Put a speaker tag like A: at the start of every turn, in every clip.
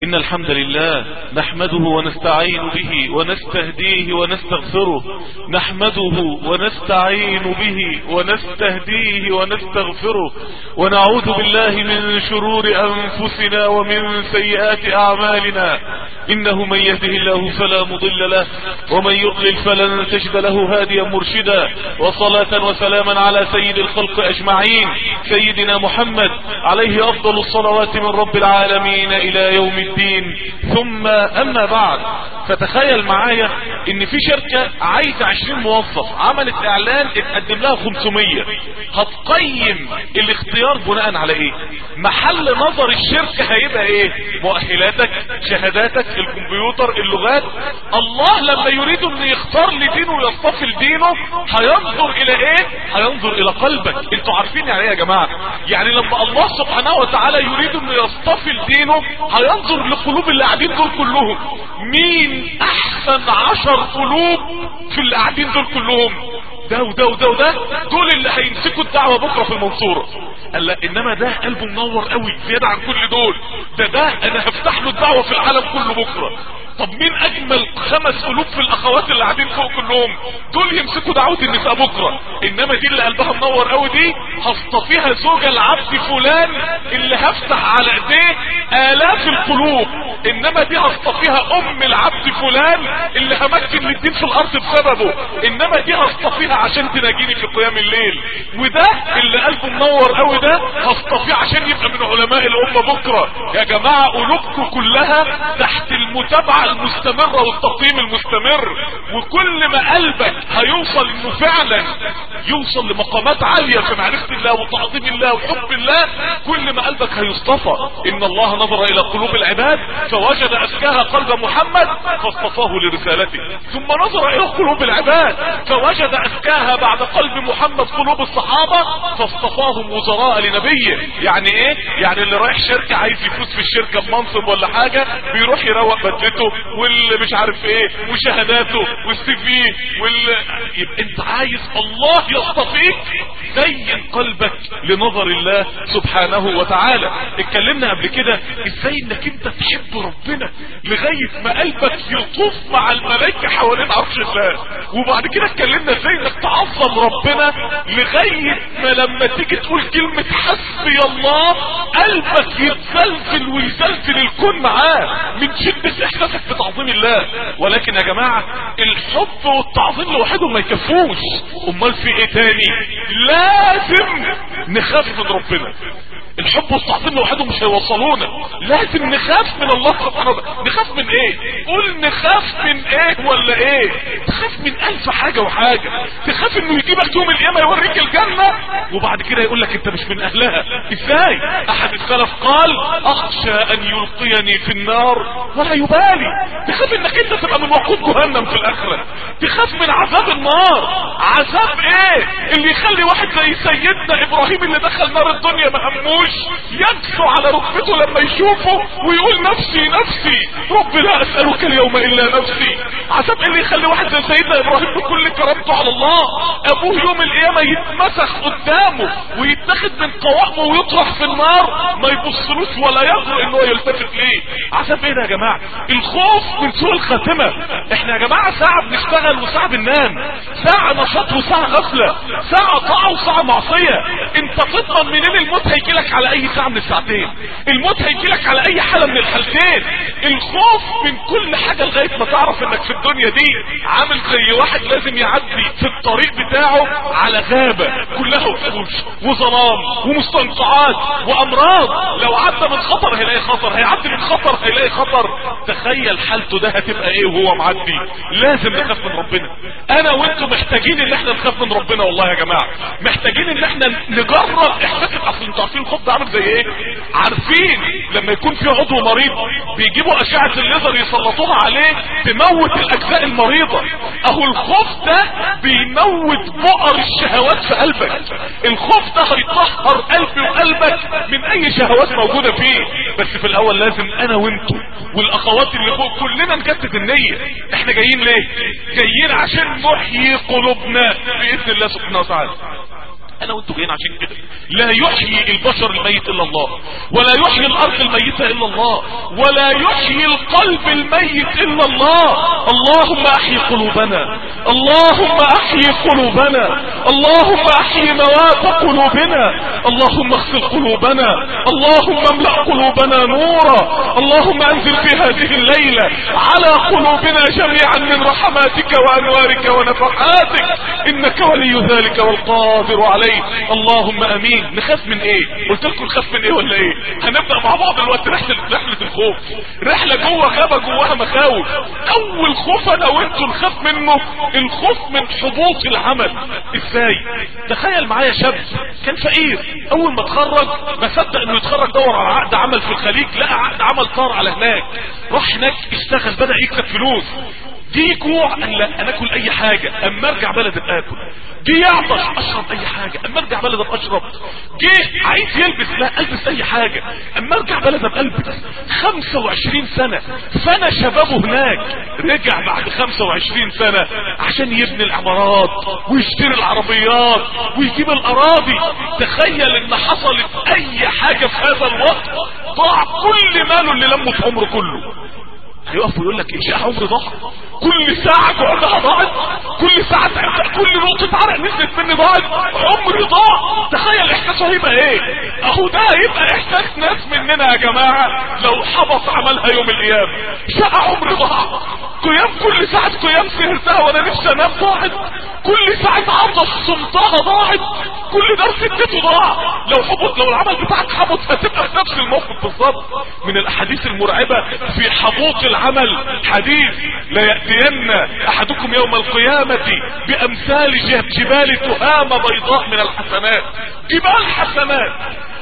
A: إن الحمد لله نحمده ونستعين به ونستهديه ونستغفره نحمده ونستعين به ونستهديه ونستغفره ونعوذ بالله من شرور أنفسنا ومن سيئات أعمالنا إنه من يهده الله فلا مضل له ومن يضلل فلن تجد له هاديا مرشدا وصلاة وسلاما على سيد الخلق أجمعين سيدنا محمد عليه أفضل الصلوات من رب العالمين إلى يوم الدين ثم أما بعد فتخيل معايا ان في شركة عايزة 20 موظف عملت اعلان اتقدم لها 500 هتقيم الاختيار بناء على ايه محل نظر الشركة هيبقى ايه مؤهلاتك شهاداتك الكمبيوتر اللغات الله لما يريد ان يختار لدينه ويصطفي لدينه هينظر الى ايه هينظر الى قلبك انتوا عارفين يعني ايه يا جماعة يعني لما الله سبحانه وتعالى يريد انه يصطفي لدينه هينظر لقلوب اللي قاعدين دول كلهم مين احسن عشر قلوب في اللي قاعدين دول كلهم ده وده وده وده دول اللي هيمسكوا الدعوة بكرة في المنصورة قال لا انما ده قلبه منور قوي زيادة عن كل دول ده ده انا هفتح له الدعوة في العالم كله بكرة طب مين اجمل خمس قلوب في الاخوات اللي قاعدين فوق كلهم دول يمسكوا دعوة النساء بكرة انما دي اللي قلبها منور قوي دي هصطفيها زوجة العبد فلان اللي هفتح على ايديه الاف القلوب انما دي هصطفيها ام العبد فلان اللي همكن للدين في الارض بسببه انما دي هصطفيها عشان تناجيني في قيام الليل وده اللي قلبه منور قوي ده هصطفيه عشان يبقى من علماء الامة بكرة يا جماعة قلوبكم كلها تحت المتابعة المستمرة والتقييم المستمر وكل ما قلبك هيوصل انه فعلا يوصل لمقامات عالية في معرفة الله وتعظيم الله وحب الله كل ما قلبك هيصطفى ان الله نظر الى قلوب العباد فوجد ازكاها قلب محمد فاصطفاه لرسالته ثم نظر الى قلوب العباد فوجد ازكاها بعد قلب محمد قلوب الصحابة فاصطفاهم وزراء لنبيه يعني ايه يعني اللي رايح شركة عايز يفوز في الشركة بمنصب ولا حاجة بيروح يروق بدلته واللي مش عارف ايه وشهاداته والسي في وال يبقى انت عايز الله يصطفيك زين قلبك لنظر الله سبحانه وتعالى اتكلمنا قبل كده ازاي انك انت تحب ربنا لغاية ما قلبك يطوف مع الملائكة حوالين عرش الله وبعد كده اتكلمنا ازاي انك تعظم ربنا لغاية ما لما تيجي تقول كلمة حسبي الله قلبك يتزلزل ويزلزل الكون معاه من شدة احساسك بتعظيم الله ولكن يا جماعة الحب والتعظيم لوحدهم ما يكفوش امال في ايه تاني لازم نخاف من ربنا الحب والتعظيم لوحدهم مش هيوصلونا لازم نخاف من الله سبحانه وتعالى نخاف من ايه قول نخاف من ايه ولا ايه تخاف من الف حاجة وحاجة تخاف انه يجيبك يوم القيامة يوريك الجنة وبعد كده يقول لك انت مش من اهلها ازاي احد السلف قال اخشى ان يلقيني في النار ولا يبالي تخاف انك انت تبقى من وقود جهنم في الاخرة تخاف من عذاب النار عذاب ايه اللي يخلي واحد زي سيدنا ابراهيم اللي دخل نار الدنيا ما هموش يدسو على ركبته لما يشوفه ويقول نفسي نفسي رب لا اسألك اليوم الا نفسي عذاب ايه اللي يخلي واحد زي سيدنا ابراهيم بكل كرامته على الله ابوه يوم القيامة يتمسخ قدامه ويتاخد من قوائمه ويطرح في النار ما يبصلوش ولا يجرؤ ان هو يلتفت ليه عذاب ايه ده يا جماعة الخوف من سوء الخاتمة احنا يا جماعة ساعة بنشتغل وساعة بننام ساعة نشاط وساعة غفلة ساعة طاعة وساعة معصية انت تضمن منين الموت هيجيلك على اي ساعة من الساعتين الموت هيجيلك على اي حالة من الحالتين الخوف من كل حاجة لغاية ما تعرف انك في الدنيا دي عامل زي واحد لازم يعدي في الطريق بتاعه على غابة كلها وحوش وظلام ومستنقعات وامراض لو عدى من خطر هيلاقي خطر هيعدي من خطر هيلاقي خطر تخيل حالته ده هتبقى ايه وهو معدي لازم نخاف من ربنا انا وانتم محتاجين ان احنا نخاف من ربنا والله يا جماعة محتاجين ان احنا نجرب احساس اصل انتوا عارفين الخوف ده عامل زي ايه عارفين لما يكون في عضو مريض بيجيبوا اشعة الليزر يسلطوها عليه تموت الاجزاء المريضة اهو الخوف ده بيموت بؤر الشهوات في قلبك الخوف ده هيطهر قلبي وقلبك من اي شهوات موجودة فيه بس في الاول لازم انا وانتوا والاخوات اللي فوق كلنا نجدد النية احنا جايين ليه جايين عشان نحيي قلوبنا باذن الله سبحانه وتعالى انا وانتوا جايين عشان كده لا يحيي البشر الميت الا الله ولا يحيي الارض الميتة الا الله ولا يحيي القلب الميت الا الله اللهم احيي قلوبنا اللهم احيي قلوبنا اللهم احيي موات قلوبنا اللهم اغسل قلوبنا اللهم املأ قلوبنا نورا اللهم انزل في هذه الليلة على قلوبنا جميعا من رحماتك وانوارك ونفحاتك انك ولي ذلك والقادر عليه اللهم امين نخاف من ايه قلت لكم نخاف من ايه ولا ايه هنبدا مع بعض الوقت رحله رحله الخوف رحله جوه غابه جواها مخاوف اول خوف انا وانتوا نخاف منه الخوف من حبوط العمل ازاي تخيل معايا شاب كان فقير اول ما اتخرج ما صدق انه يتخرج دور على عقد عمل في الخليج لقى عقد عمل طار على هناك راح هناك اشتغل بدا يكسب فلوس جه جوع قال لا انا اكل اي حاجة اما ارجع بلد ابقى اكل جه يعطش اشرب اي حاجة اما ارجع بلد ابقى اشرب جه عايز يلبس لا البس اي حاجة اما ارجع بلد ابقى البس 25 سنة فانا شبابه هناك رجع بعد 25 سنة عشان يبني العمارات ويشتري العربيات ويجيب الاراضي تخيل ان حصلت اي حاجة في هذا الوقت ضاع كل ماله اللي لمه في عمره كله هيقف ويقول لك ايه عمري ضاع كل ساعة قعدها ضاعت كل ساعة كل نقطة عرق نزلت مني ضاعت عمري ضاع تخيل احساسه هيبقى ايه اهو ده هيبقى احساس ناس مننا يا جماعة لو حبط عملها يوم القيامة شقة عمري ضاع قيام كل ساعة قيام سهرتها وانا نفسي انام ضاعت كل ساعة عطش صمتها ضاعت كل درس اديته ضاع لو حبط لو العمل بتاعك حبط هتبقى في نفس الموقف بالظبط من الاحاديث المرعبة في حبوط العمل حديث لا يأتين احدكم يوم القيامة بامثال جبال تهامة بيضاء من الحسنات جبال حسنات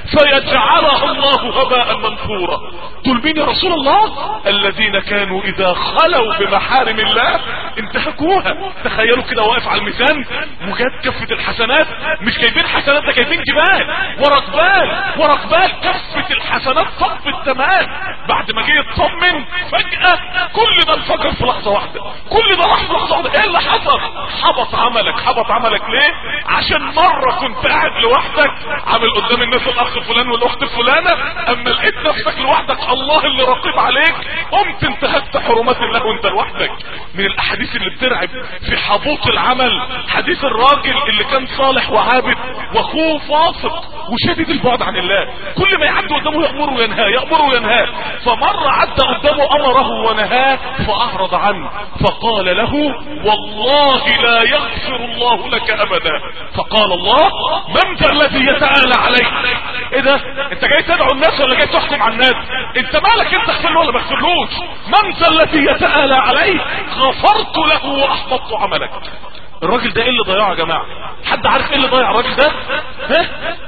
A: فيجعلها الله هباء منثورا دول مين يا رسول الله الذين كانوا اذا خلوا بمحارم الله انتهكوها تخيلوا كده واقف على الميزان وجات كفة الحسنات مش جايبين حسنات ده جايبين جبال ورا جبال ورا جبال كفة الحسنات طب تمام بعد ما جه يطمن فجأة كل ده انفجر في لحظة واحدة كل ده راح في لحظة واحدة ايه اللي حصل حبط عملك حبط عملك ليه عشان مرة كنت قاعد لوحدك عامل قدام الناس الاخ فلان والاخت فلانة اما لقيت نفسك لوحدك الله اللي رقيب عليك قمت انتهكت حرمات الله وانت لوحدك من الاحاديث اللي بترعب في حبوط العمل حديث الراجل اللي كان صالح وعابد واخوه فاسق وشديد البعد عن الله كل ما يعدي قدامه يأمره وينهاه يأمره وينهاه فمرة عدى قدامه امره ونهاه فاعرض عنه فقال له والله لا يغفر الله لك ابدا فقال الله من ذا الذي يتعالى عليك ايه ده انت جاي تدعو الناس ولا جاي تحكم على الناس انت مالك انت اغفر له ولا ما اغفرلوش من ذا الذي يتعالى عليه غفرت له واحبطت عملك الراجل ده ايه اللي ضيعه يا جماعه حد عارف ايه اللي ضيع الراجل ده ها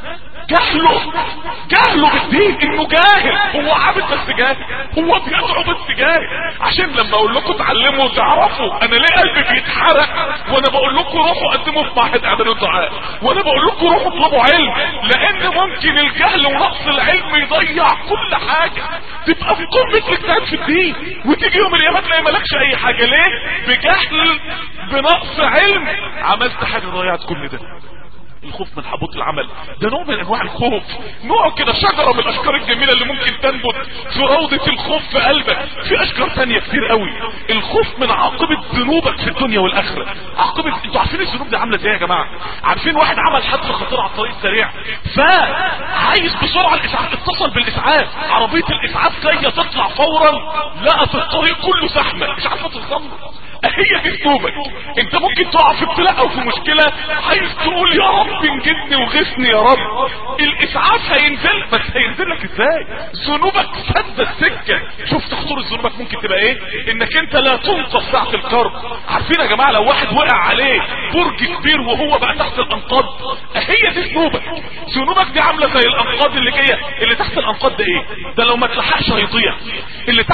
A: جهله جهله بالدين انه جاهل هو عابد بس جاهل هو بيدعو بس جاهل عشان لما اقول لكم اتعلموا وتعرفوا انا ليه قلبي بيتحرق وانا بقول لكم روحوا قدموا في معهد اعداد الدعاء وانا بقول لكم روحوا اطلبوا علم لان ممكن الجهل ونقص العلم يضيع كل حاجه تبقى في قمه الاجتهاد في الدين وتيجي يوم القيامه تلاقي مالكش اي حاجه ليه بجهل بنقص علم عملت حاجه ضيعت كل ده الخوف من حبوط العمل ده نوع من انواع الخوف نوع كده شجرة من الاشجار الجميلة اللي ممكن تنبت في روضة الخوف في قلبك في اشجار تانية كتير قوي الخوف من عاقبة ذنوبك في الدنيا والاخرة عاقبة انتوا عارفين الذنوب دي عاملة ازاي يا جماعة عارفين واحد عمل حادثة خطيرة على الطريق السريع فعايز بسرعة الاسعاف اتصل بالاسعاف عربية الاسعاف جاية تطلع فورا لقت الطريق كله زحمة مش عارفة توصل هي دي ذنوبك انت ممكن تقع في ابتلاء او في مشكلة عايز تقول يا رب انجدني وغثني يا رب الاسعاف هينزل بس هينزل لك ازاي ذنوبك سد السكة شفت خطورة ذنوبك ممكن تبقى ايه انك انت لا تنقص ساعة الكرب عارفين يا جماعة لو واحد وقع عليه برج كبير وهو بقى تحت الانقاض هي دي ذنوبك ذنوبك دي عاملة زي الانقاض اللي جاية اللي تحت الانقاض ده ايه ده لو ما تلحقش هيضيع اللي تحت الانقاض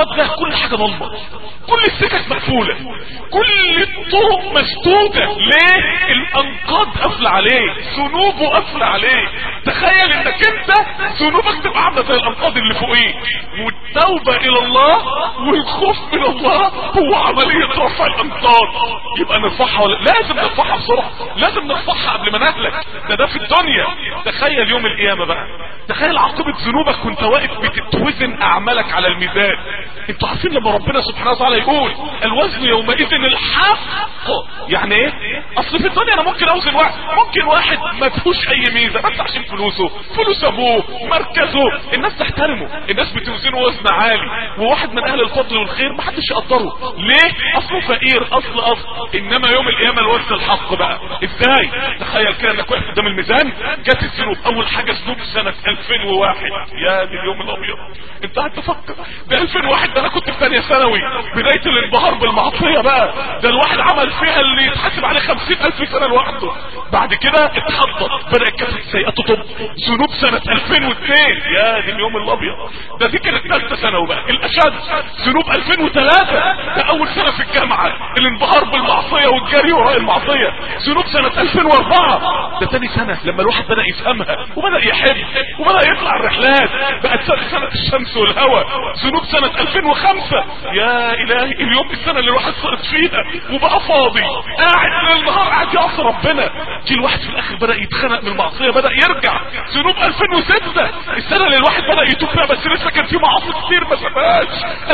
A: الانقاض ده كل حاجة ضلمة كل السكك مقفولة كل الطرق مسدودة ليه الانقاض قفل عليه ذنوبه قفل عليه تخيل انك انت ذنوبك تبقى عاملة زي الانقاض اللي فوقيك والتوبة الى الله والخوف من الله هو عملية رفع الانقاض يبقى نرفعها ولا لازم نرفعها بسرعة لازم نرفعها قبل ما نهلك ده ده في الدنيا تخيل يوم القيامة بقى تخيل عاقبة ذنوبك وانت واقف بتتوزن اعمالك على الميزان انتوا عارفين لما ربنا سبحانه وتعالى يقول الوزن يومئذ الحق يعني ايه اصل في الدنيا انا ممكن اوزن واحد ممكن واحد ما فيهوش اي ميزه بس عشان فلوسه فلوس ابوه مركزه الناس تحترمه الناس بتوزنه وزن عالي وواحد من اهل الفضل والخير ما حدش يقدره ليه اصله فقير اصل اصل انما يوم القيامه الوزن الحق بقى ازاي تخيل كده انك واقف قدام الميزان جت الذنوب اول حاجه ذنوب سنه 2001 يا دي اليوم الابيض انت قاعد تفكر ده 2001 ده انا كنت في ثانيه ثانوي بدايه الانبهار بالمعصيه بقى ده الواحد عمل فيها اللي يتحاسب عليه 50000 سنه لوحده بعد كده اتحطت بدات كثره السيئات تطب ذنوب سنه 2002 يا دي اليوم الابيض ده دي كانت ثالثه ثانوي بقى الاشد ذنوب 2003 ده اول سنه في الجامعه الانبهار بالمعصيه والجري وراء المعصيه ذنوب سنه 2004 ده تاني سنه لما الواحد بدا يفهمها وبدا يحب وبدا يطلع الرحلات بقت سنه سنه الشمس والهواء ذنوب سنه 2005 يا الهي اليوم السنه اللي الواحد صارت فيها وبقى فاضي قاعد ليل نهار قاعد يعصي ربنا جه الواحد في الاخر بدا يتخنق من المعصيه بدا يرجع ذنوب 2006 السنه اللي الواحد بدا يتوب فيها بس لسه كان في معاصي كتير ما سابهاش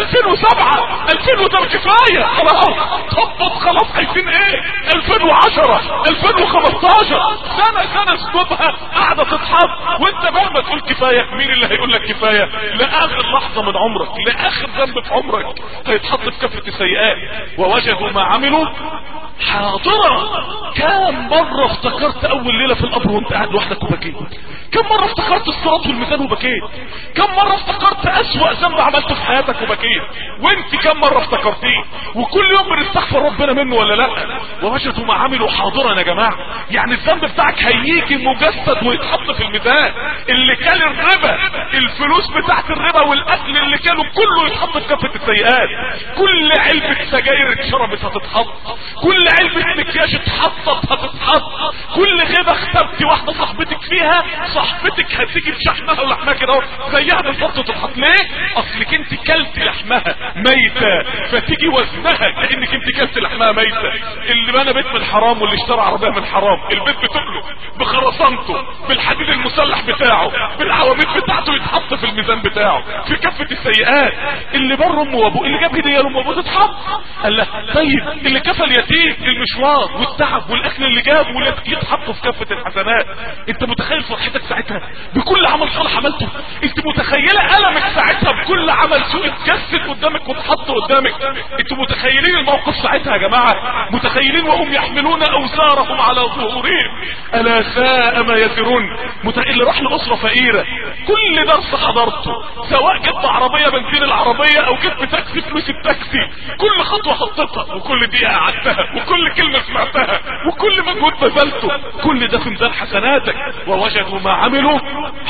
A: 2007 2008 كفايه خلاص طبط خلاص عايزين ايه 2010 2015 سنه سنه ذنوبها قاعده تتحط وانت بقى ما تقول كفايه مين اللي هيقول لك كفايه لاخر لحظه من عمرك لاخر ذنب في عمرك هيتحط في كفه السيئات ووجدوا ما عملوا حاضرة كم مرة افتكرت اول ليلة في القبر وانت قاعد لوحدك وبكيت كم مرة افتكرت الصراط والميزان وبكيت كم مرة افتكرت اسوأ ذنب عملته في حياتك وبكيت وانت كم مرة افتكرتيه وكل يوم بنستغفر ربنا منه ولا لا ووجدوا ما عملوا حاضرا يا جماعة يعني الذنب بتاعك هيجي مجسد ويتحط في الميزان اللي كان الربا الفلوس بتاعت الربا والاكل اللي كانوا كله يتحط في كفة السيئات كل علبة سجاير اتشربت هتتحط كل علبة مكياج اتحطت هتتحط كل غيبة اخترتي واحدة صاحبتك فيها صاحبتك هتيجي بشحمها ولحمها كده اهو زيها بالظبط وتتحط ليه؟ اصلك انت كلت لحمها ميتة فتيجي وزنها كانك انت كلت لحمها ميتة اللي بنى بيت من حرام واللي اشترى عربية من حرام البيت بتقله بخرسانته بالحديد المسلح بتاعه بالعواميد بتاعته يتحط في الميزان بتاعه في كفة السيئات اللي بر امه وابوه اللي جاب هدية لامه وابوه تتحط قال له طيب اللي كفى اليتيم المشوار والتعب والاكل اللي جابه يتحطوا في كفة الحسنات انت متخيل فرحتك ساعتها بكل عمل صالح عملته انت متخيلة ألمك ساعتها بكل عمل سوء اتجسد قدامك واتحط قدامك انتوا متخيلين الموقف ساعتها يا جماعة متخيلين وهم يحملون اوزارهم على ظهورهم الا ساء ما يزرون مت... اللي راح لاسرة فقيرة كل درس حضرته سواء جبت عربية بنزين العربية او جبت تاكسي فلوس التاكسي كل خطوة حطيتها وكل دقيقة قعدتها وكل كلمة سمعتها وكل مجهود بذلته كل ده في ميزان حسناتك ووجدوا ما عملوا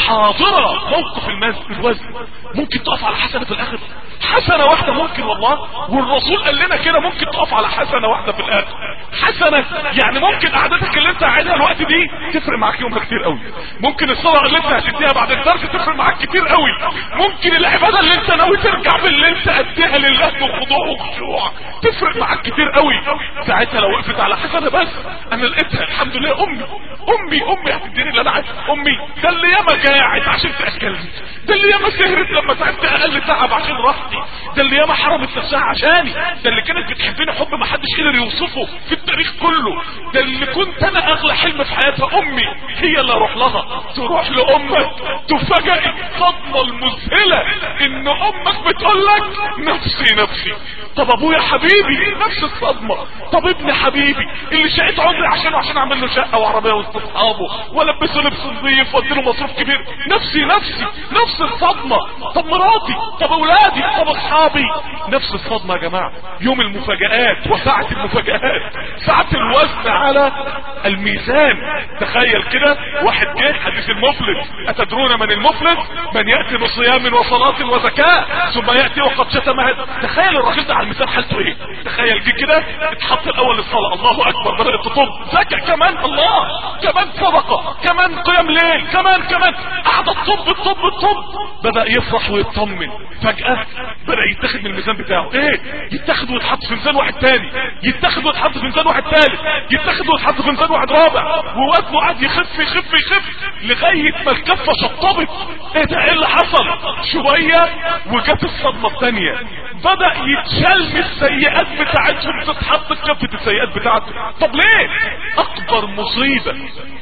A: حاضرة موقف الناس الوزن ممكن تقف على حسنة في الاخر حسنة واحدة ممكن والله والرسول قال لنا كده ممكن تقف على حسنة واحدة في الاخر حسنة يعني ممكن قعدتك اللي انت قاعدها الوقت دي تفرق معاك يومها كتير قوي ممكن الصلاة اللي انت هتديها بعد الدرس تفرق معاك كتير قوي ممكن العبادة اللي انت ناوي ترجع باللي انت اديها لله بخضوع وخشوع تفرق معاك كتير قوي ساعتها لو وقفت على حسنة بس انا لقيتها الحمد لله امي امي امي هتديني اللي انا عايزه امي ده اللي ياما قاعد عشان تاكلني ده اللي ياما سهرت لما تعبت اقل تعب عشان راحتي ده اللي ياما حرمت نفسها عشاني ده اللي كانت بتحبني حب ما حدش قدر يوصفه في التاريخ كله ده اللي كنت انا اغلى حلم في حياتها امي هي اللي اروح لها تروح لامك تفاجئ الصدمه المذهله ان امك بتقول لك نفسي نفسي طب ابويا حبيبي نفس الصدمه طب ابن حبيبي اللي شقيت عمري عشانه عشان اعمل له شقه وعربيه وسط اصحابه والبسه لبس نظيف وادي له مصروف كبير نفسي نفسي نفس الصدمه طب مراتي طب اولادي طب اصحابي نفس الصدمة يا جماعة يوم المفاجآت وساعة المفاجآت ساعة الوزن على الميزان تخيل كده واحد جه حديث المفلس اتدرون من المفلس من يأتي بصيام وصلاة وزكاة ثم يأتي وقد شتم تخيل الراجل ده على الميزان حالته ايه تخيل جه كده اتحط الاول للصلاة الله اكبر بدأت تطب زكاة كمان الله كمان صدقة كمان قيام ليل كمان كمان قعدت تطب تطب تطب بدأ يفرح ويطمن فجأة بدأ يتاخد من الميزان بتاعه ايه يتاخد ويتحط في ميزان واحد تاني يتاخد ويتحط في ميزان واحد تالت يتاخد ويتحط في ميزان واحد رابع ووزنه قعد يخف يخف يخف لغاية ما الكفة شطبت ايه ده ايه اللي حصل شوية وجت الصدمة التانية بدأ يتشال من السيئات بتاعتهم تتحط في كفة السيئات بتاعته طب ليه اكبر مصيبة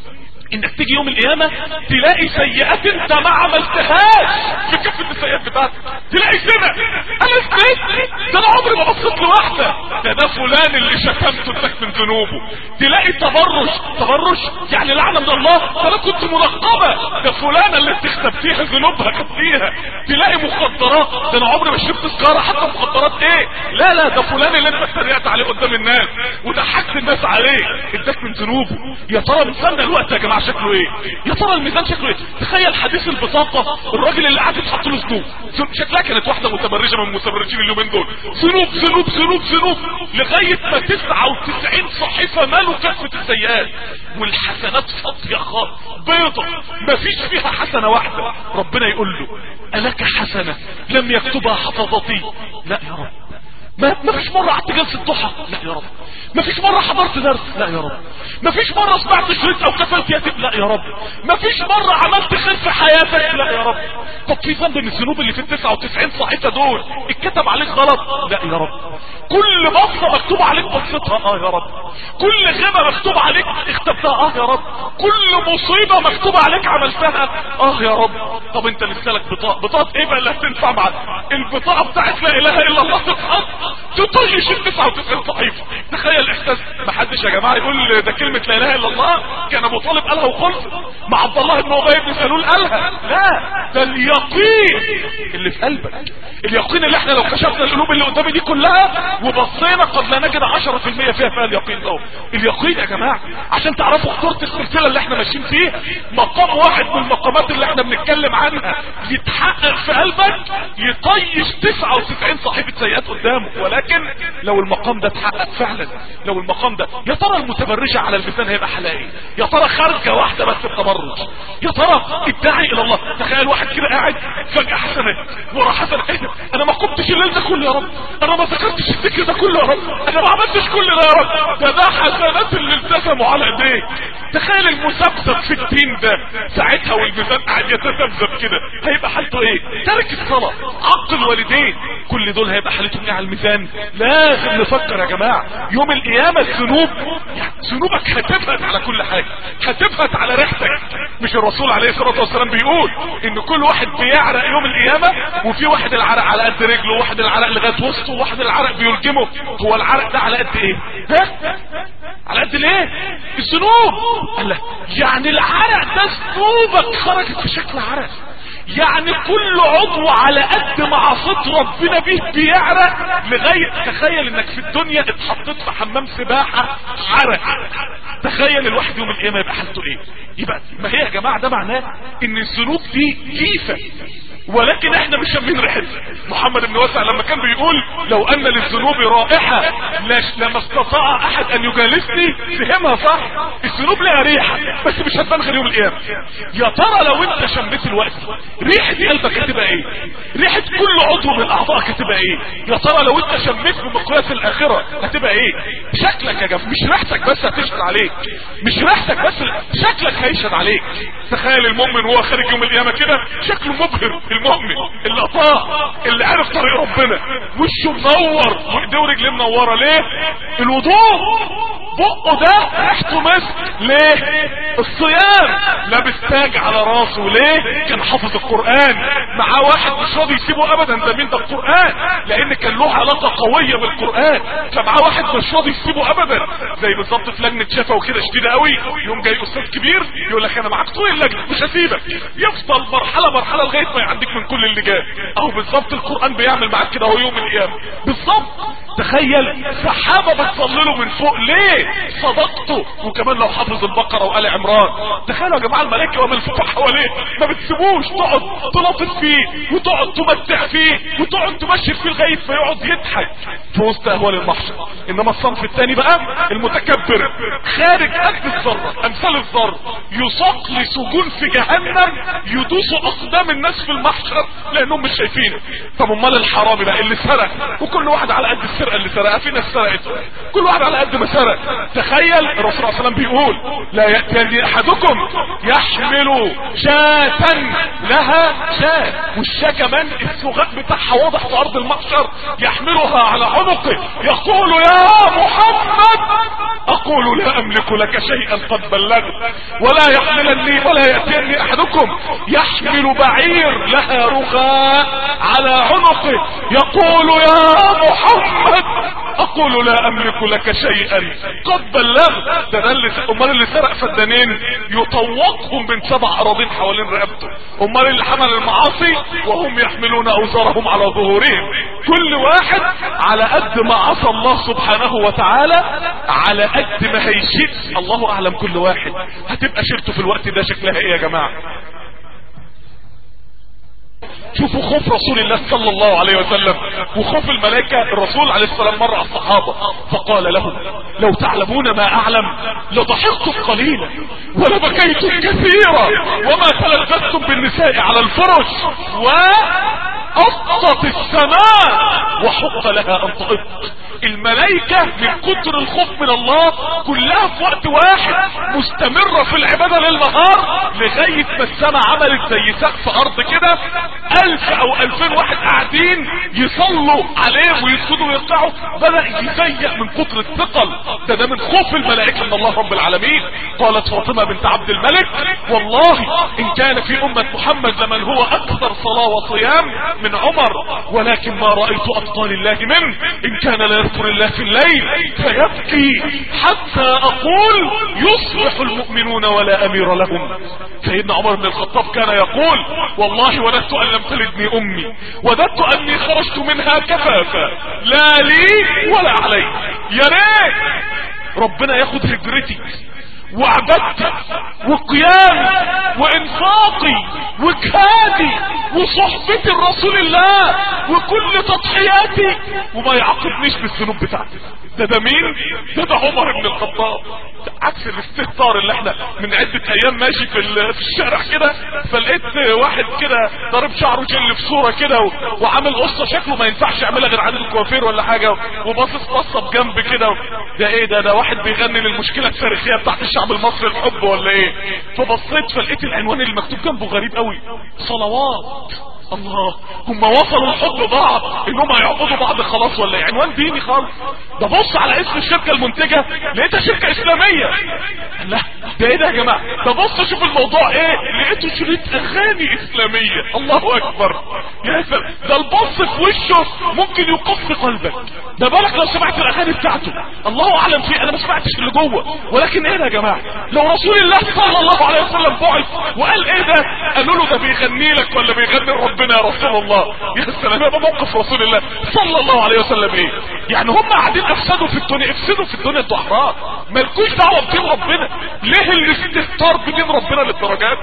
A: انك تيجي يوم القيامة تلاقي سيئات انت ما عملتهاش في كفة السيئات بتاعتك تلاقي سنة انا سنت ده انا عمري ما بصيت لواحدة ده ده فلان اللي شتمته اداك من ذنوبه تلاقي تبرج تبرج يعني لعنة من الله ده انا كنت منقبة ده فلانة اللي انت اختبتيها ذنوبها خدتيها تلاقي مخدرات ده انا عمري ما شربت سجارة حتى مخدرات ايه لا لا ده فلان اللي انت اتريقت عليه قدام الناس وضحكت الناس عليه اداك من ذنوبه يا ترى بنستنى الوقت يا جماعه شكله ايه يا ترى الميزان شكله ايه تخيل حديث البطاقه الراجل اللي قاعد يتحط له ذنوب شكلها كانت واحده متبرجه من المتبرجين اليومين دول ذنوب ذنوب ذنوب ذنوب لغايه ما 99 صحيفه مالوا كفه السيئات والحسنات فاضيه خالص بيضه مفيش فيها حسنه واحده ربنا يقول له الك حسنه لم يكتبها حفظتي لا يا رب ما ما فيش مرة قعدت جلسة ضحى لا يا رب ما فيش مرة حضرت درس لا يا رب ما فيش مرة سمعت شريط او كفلت يتيم لا يا رب ما فيش مرة عملت خير في حياتك لا يا رب طب في ذنب من الذنوب اللي في ال 99 صحيفة دول اتكتب عليك غلط لا يا رب كل بصة مكتوب عليك بصتها اه يا رب كل غيبة مكتوب عليك اختبتها اه يا رب كل مصيبة مكتوب عليك عملتها اه يا رب طب انت لسه لك بطاقة بطاقة ايه بقى اللي هتنفع معاك البطاقة بتاعت لا اله الا الله تتحط تطيش ال 99 صحيفه تخيل احساس ما حدش يا جماعه يقول ده كلمه لا اله الا الله كان ابو طالب قالها وخلص مع عبد الله بن ابي بن سلول قالها لا ده اليقين اللي في قلبك اليقين اللي احنا لو كشفنا القلوب اللي قدامي دي كلها وبصينا قد لا نجد 10% فيها فيها اليقين ده اليقين يا جماعه عشان تعرفوا خطوره السلسله اللي احنا ماشيين فيها مقام واحد من المقامات اللي احنا بنتكلم عنها يتحقق في قلبك يطيش 99 صحيفه سيئات قدامه ولكن لو المقام ده اتحقق فعلا لو المقام ده يا ترى المتبرجة على الميزان هيبقى حالها ايه يا ترى خارجة واحدة بس بتبرج يا ترى الداعي الى الله تخيل واحد كده قاعد فجأة حسنة ورا حسنة ايه ده انا ما قمتش الليل ده كله يا رب انا ما ذكرتش الذكر ده كله يا رب انا ما عملتش كل ده يا رب ده ده حسنات اللي التزموا على ايديه تخيل المسبسب في الدين ده ساعتها والميزان قاعد يتذبذب كده هيبقى حالته ايه ترك الصلاة عق الوالدين كل دول هيبقى حالتهم ايه على الميزان لازم نفكر يا جماعة يوم القيامة الذنوب ذنوبك هتبهت على كل حاجة هتبهت على ريحتك مش الرسول عليه الصلاة والسلام بيقول ان كل واحد بيعرق يوم القيامة وفي واحد العرق على قد رجله وواحد العرق لغاية وسطه وواحد العرق بيلجمه هو العرق ده على قد ايه ها على قد الايه الذنوب قال لك يعني العرق ده ذنوبك خرجت في شكل عرق يعني كل عضو على قد ما عصيت ربنا بيه بيعرق لغاية تخيل انك في الدنيا اتحطيت في حمام سباحة عرق تخيل الواحد يوم القيامة يبقى حالته ايه يبقى ما هي يا جماعة ده معناه ان الذنوب دي كيفة ولكن احنا مش شامين ريحتها محمد بن واسع لما كان بيقول لو ان للذنوب رائحة لما استطاع احد ان يجالسني فهمها صح الذنوب لها ريحة بس مش هتبان غير يوم القيامة يا ترى لو انت شميت الوقت ريحة قلبك هتبقى ايه ريحة كل عضو من اعضائك هتبقى ايه يا ترى لو انت شميت بمقياس الاخرة هتبقى ايه شكلك يا جماعة مش ريحتك بس هتشهد عليك مش ريحتك بس شكلك هيشهد عليك تخيل المؤمن وهو خارج يوم القيامة كده شكله مبهر المؤمن اللي اطاع اللي عرف طريق ربنا وشه منور وايديه ورجليه منوره ليه الوضوء بقه ده ريحته مسك ليه الصيام لابس تاج على راسه ليه كان حافظ القران معاه واحد مش راضي يسيبه ابدا ده مين ده القران لان كان له علاقه قويه بالقران فمعاه واحد مش راضي يسيبه ابدا زي بالظبط في لجنه شفا وكده شديده قوي يوم جاي استاذ كبير يقول لك انا معاك طول اللجنه مش هسيبك يفضل مرحله مرحله لغايه ما يعدي ينجيك من كل اللي جاء اهو بالظبط القرآن بيعمل معاك كده هو يوم القيامة بالظبط تخيل سحابة بتصلله من فوق ليه صدقته وكمان لو حافظ البقرة وآل عمران تخيلوا يا جماعة الملائكة وملفوفة حواليه ما بتسيبوش تقعد تلطف فيه وتقعد تمتع فيه وتقعد تمشي فيه لغاية ما يقعد يضحك في وسط اهوال المحشر انما الصنف الثاني بقى المتكبر خارج قد الذرة امثال الذر يساق لسجون في جهنم يدوسوا اقدام الناس في المحشر لانهم مش شايفينه طب امال الحرامي بقى اللي سرق وكل واحد على قد السرقه اللي سرقها في ناس سرقت كل واحد على قد ما سرق تخيل الرسول صلى الله عليه وسلم بيقول لا ياتي احدكم يحمل شاة لها شاة والشاة كمان السغاء بتاعها واضح في ارض المحشر يحملها على عنقه يقول يا محمد اقول لا املك لك شيئا قد بلغت ولا يحملني ولا ياتيني احدكم يحمل بعير لها رغاء على عنقه يقول يا محمد اقول لا املك لك شيئا قد بلغت ده ده اللي امال اللي سرق فدانين يطوقهم من سبع اراضين حوالين رقبته امال اللي حمل المعاصي وهم يحملون اوزارهم على ظهورهم كل واحد على قد ما عصى الله سبحانه وتعالى على قد ما هيشيل الله اعلم كل واحد هتبقى شيرته في الوقت ده شكلها ايه يا جماعه شوفوا خوف رسول الله صلى الله عليه وسلم وخوف الملائكة الرسول عليه السلام مر على الصحابة فقال لهم لو تعلمون ما اعلم لضحكتم قليلا ولبكيتم كثيرا وما تلذذتم بالنساء على الفرش وأطت السماء وحق لها ان تطق الملائكة من كتر الخوف من الله كلها في وقت واحد مستمرة في العبادة للنهار لغاية ما السماء عملت زي سقف ارض كده الف او الفين واحد قاعدين يصلوا عليه ويسجدوا ويركعوا بدأ يزيق من كتر الثقل ده ده من خوف الملائكة من الله رب العالمين قالت فاطمة بنت عبد الملك والله ان كان في امة محمد لمن هو اكثر صلاة وصيام من عمر ولكن ما رأيت ابطال الله منه ان كان لا يذكر الله في الليل فيبكي حتى اقول يصبح المؤمنون ولا امير لهم سيدنا عمر بن الخطاب كان يقول والله وددت ان لم تلدني امي وددت اني خرجت منها كفافا لا لي ولا علي يا ريت ربنا ياخد هجرتي وعبدتي وقيامي وانفاقي وجهادي وصحبتي لرسول الله وكل تضحياتي وما يعاقبنيش بالذنوب بتاعتي ده ده مين ده ده عمر بن الخطاب عكس الاستهتار اللي احنا من عدة ايام ماشي في, في الشارع كده فلقيت واحد كده ضارب شعره جل في صورة كده وعامل قصة شكله ما ينفعش يعملها غير عند الكوافير ولا حاجة وباصص بصة بجنب كده ده ايه ده ده واحد بيغني للمشكلة التاريخية بتاعت الشعب المصري الحب ولا ايه فبصيت فلقيت العنوان اللي مكتوب جنبه غريب قوي صلوات الله هم وصلوا لحب بعض انهم هيعبدوا بعض خلاص ولا عنوان ديني خالص ده بص على اسم الشركه المنتجه لقيتها شركه اسلاميه لا ده ايه ده يا جماعه ده بص شوف الموضوع ايه لقيته شريط اغاني اسلاميه الله اكبر يا سلام ده البص في وشه ممكن يقف قلبك ده بالك لو سمعت الاغاني بتاعته الله اعلم فيه انا ما سمعتش اللي جوه ولكن ايه ده يا جماعه لو رسول الله صلى الله عليه وسلم بعث وقال ايه ده قالوا له ده بيغني لك ولا بيغني ربنا يا رسول الله يا سلام يبقى موقف رسول الله صلى الله عليه وسلم ايه يعني هم قاعدين افسدوا في الدنيا افسدوا في الدنيا انتوا احرار مالكوش دعوه بدين ربنا ليه الاستهتار بدين ربنا للدرجات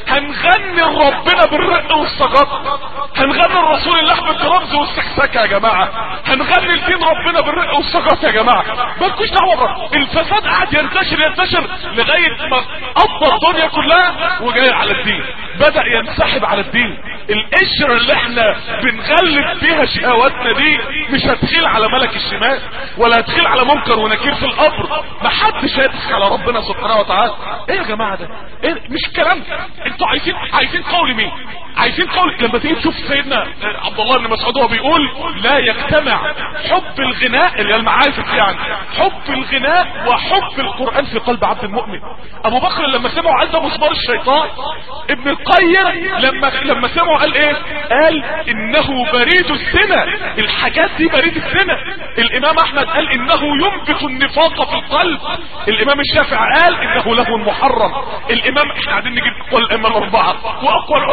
A: هنغني ربنا بالرق والسجاط هنغني رسول الله بالرمز والسكسكه يا جماعه هنغني لدين ربنا بالرق والسجاط يا جماعه مالكوش دعوه بره الفساد قاعد ينتشر ينتشر لغايه ما قضى الدنيا كلها وجاي على الدين بدا ينسحب على الدين القشرة اللي احنا بنغلب بيها شهواتنا دي مش هتخيل على ملك الشمال ولا هتخيل على منكر ونكير في القبر محدش هيضحك على ربنا سبحانه وتعالى ايه يا جماعة ده ايه مش كلام انتوا عايزين عايزين قول مين عايزين قول لما تيجي تشوف سيدنا عبد الله بن مسعود وهو بيقول لا يجتمع حب الغناء اللي هي المعازف يعني حب الغناء وحب القرآن في قلب عبد المؤمن ابو بكر لما سمعوا عند مسمار الشيطان ابن القيم لما لما سمعوا قال ايه قال انه بريد الزنا الحاجات دي بريد الزنا الامام احمد قال انه ينبت النفاق في القلب الامام الشافعي قال انه له محرم الامام احنا قاعدين نجيب اقوال الائمه الاربعه واقوال علماء السلف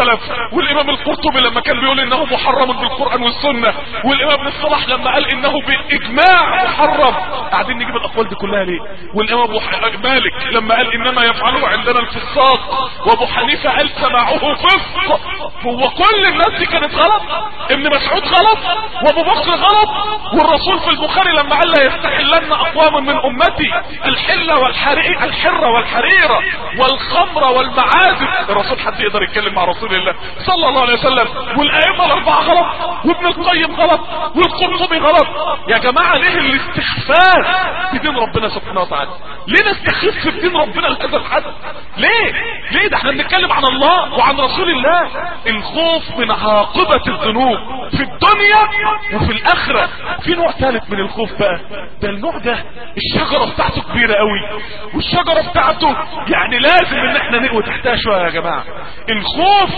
A: السلف والامام القرطبي لما كان بيقول انه محرم بالقرآن والسنة والامام ابن الصلاح لما قال انه باجماع محرم قاعدين نجيب الاقوال دي كلها ليه والامام ابو مالك لما قال انما يفعله عندنا الفساق وابو حنيفة قال سماعه فسق هو كل الناس دي كانت غلط ابن مسعود غلط وابو بكر غلط والرسول في البخاري لما قال لا يستحلن اقوام من امتي الحلة والحرير الحرة والحريرة والخمر والمعازف الرسول حد يقدر يتكلم مع رسول الله صلى الله عليه وسلم والائمة الاربعة غلط وابن القيم غلط والقرطبي غلط يا جماعة ليه الاستخفاف بدين ربنا سبحانه وتعالى ليه نستخف بدين ربنا لهذا الحد ليه ليه ده احنا بنتكلم عن الله وعن رسول الله الخوف من عاقبة الذنوب في الدنيا وفي الاخرة في نوع ثالث من الخوف بقى ده النوع ده الشجرة بتاعته كبيرة قوي والشجرة بتاعته يعني لازم ان احنا نقوى تحتها شوية يا جماعة الخوف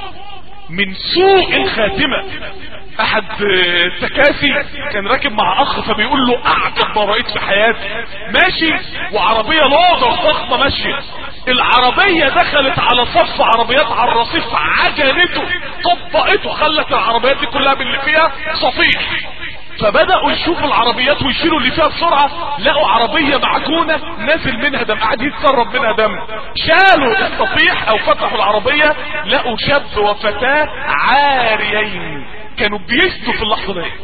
A: من سوء الخاتمة احد التكاسي كان راكب مع اخ فبيقول له اعجب ما رأيت في حياتي ماشي وعربية لوضة ضخمة ماشية العربية دخلت على صف عربيات على الرصيف عجلته طبقته خلت العربيات دي كلها باللي فيها صفيح فبدأوا يشوفوا العربيات ويشيلوا اللي فيها بسرعة لقوا عربية معجونة نازل منها دم قاعد يتسرب منها دم شالوا الصفيح او فتحوا العربية لقوا شاب وفتاة عاريين كانوا بيسدوا في اللحظة دي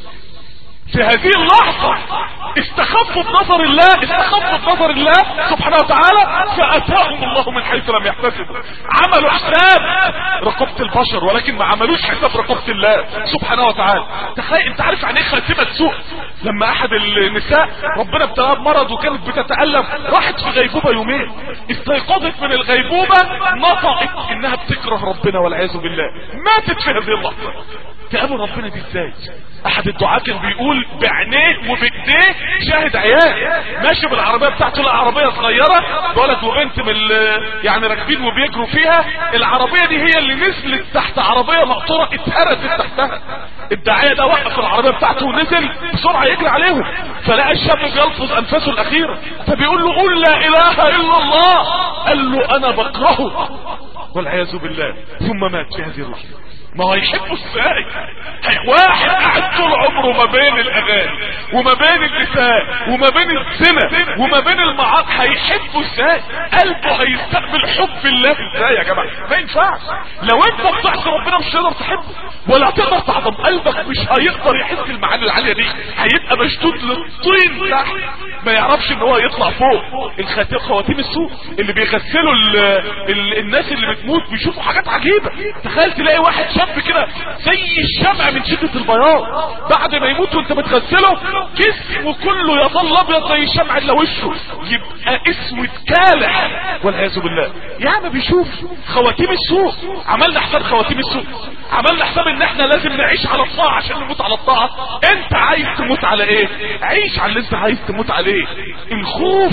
A: في هذه اللحظة استخفوا بنظر الله استخفوا بنظر الله سبحانه وتعالى فأتاهم الله من حيث لم يحتسبوا عملوا حساب رقبة البشر ولكن ما عملوش حساب رقبة الله سبحانه وتعالى تخيل انت عارف عن ايه خاتمة سوء لما احد النساء ربنا ابتلاها بمرض وكانت بتتألم راحت في غيبوبة يومين استيقظت من الغيبوبة نطقت انها بتكره ربنا والعياذ بالله ماتت في هذه اللحظة تقابل ربنا دي ازاي احد الدعاة كان بيقول بعينيه وبايديه شاهد عيال ماشي بالعربية بتاعته العربية صغيرة ولد وبنت من يعني راكبين وبيجروا فيها العربية دي هي اللي نزلت تحت عربية مقطورة اتهرست تحتها الداعية ده وقف العربية بتاعته ونزل بسرعة يجري عليهم فلقى الشاب بيلفظ انفاسه الاخيرة فبيقول له قول لا اله الا الله قال له انا بكرهه والعياذ بالله ثم مات في هذه اللحظة ما هو يحبه ازاي واحد قاعد طول عمره ما بين الاغاني وما بين النساء وما بين الزنا وما بين المعاصي هيحبه ازاي قلبه هيستقبل حب الله ازاي يا جماعه ما ينفعش لو انت بتعصي ربنا مش هتقدر تحبه ولا هتقدر تعظم قلبك مش هيقدر يحس المعاني العاليه دي هيبقى مشدود للطين تحت ما يعرفش ان هو يطلع فوق الخاتم خواتيم السوق اللي بيغسلوا ال ال الناس اللي بتموت بيشوفوا حاجات عجيبه تخيل تلاقي واحد شاب كده زي الشمع من شدة البياض بعد ما يموت وانت بتغسله جسمه كله يظل ابيض زي الشمع الا وشه يبقى اسود كالح والعياذ بالله يا ما بيشوف خواتيم السوق عملنا حساب خواتيم السوق عملنا حساب ان احنا لازم نعيش على الطاعة عشان نموت على الطاعة انت عايز تموت على ايه عيش على اللي انت عايز تموت عليه الخوف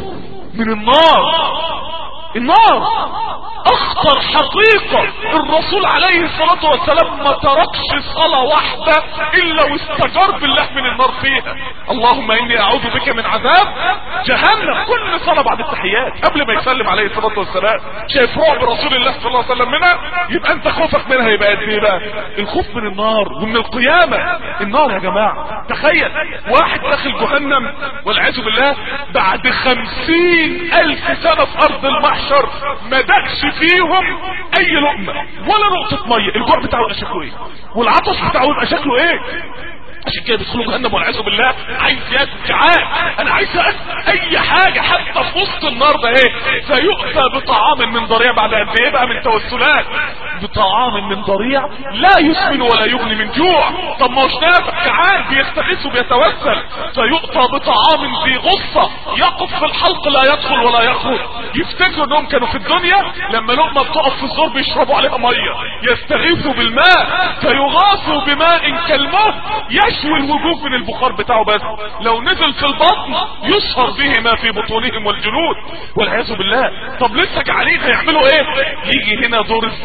A: من النار النار اخطر حقيقة الرسول عليه الصلاة والسلام ما تركش صلاة واحدة الا واستجار بالله من النار فيها اللهم اني اعوذ بك من عذاب جهنم كل صلاة بعد التحيات قبل ما يسلم عليه الصلاة والسلام شايف رعب رسول الله صلى الله عليه وسلم منها يبقى انت خوفك منها يبقى قد ايه بقى الخوف من النار ومن القيامة النار يا جماعة تخيل واحد داخل جهنم والعياذ بالله بعد خمسين الف سنة في ارض المحشر ما دكش فيهم اي لقمة ولا نقطة مية الجوع بتاعه يبقى شكله ايه والعطش بتاعه يبقى شكله ايه عشان كده بيدخلوا جهنم والعياذ بالله عايز ياكل جعان انا عايز اكل اي حاجه حتى في وسط النار ده ايه فيؤتى بطعام من ضريع بعد قد ايه بقى من توسلات بطعام من ضريع لا يسمن ولا يغني من جوع طب ما هوش نافع جعان بيستغيث وبيتوسل فيؤتى بطعام ذي غصه يقف في الحلق لا يدخل ولا يخرج يفتكروا انهم كانوا في الدنيا لما لقمه بتقف في الزور بيشربوا عليها ميه يستغيثوا بالماء فيغاثوا بماء كالمهل يشوي الوجوه من البخار بتاعه بس لو نزل في البطن يصهر به ما في بطونهم والجلود والعياذ بالله طب لسه جعانين هيعملوا ايه يجي هنا دور الزقوم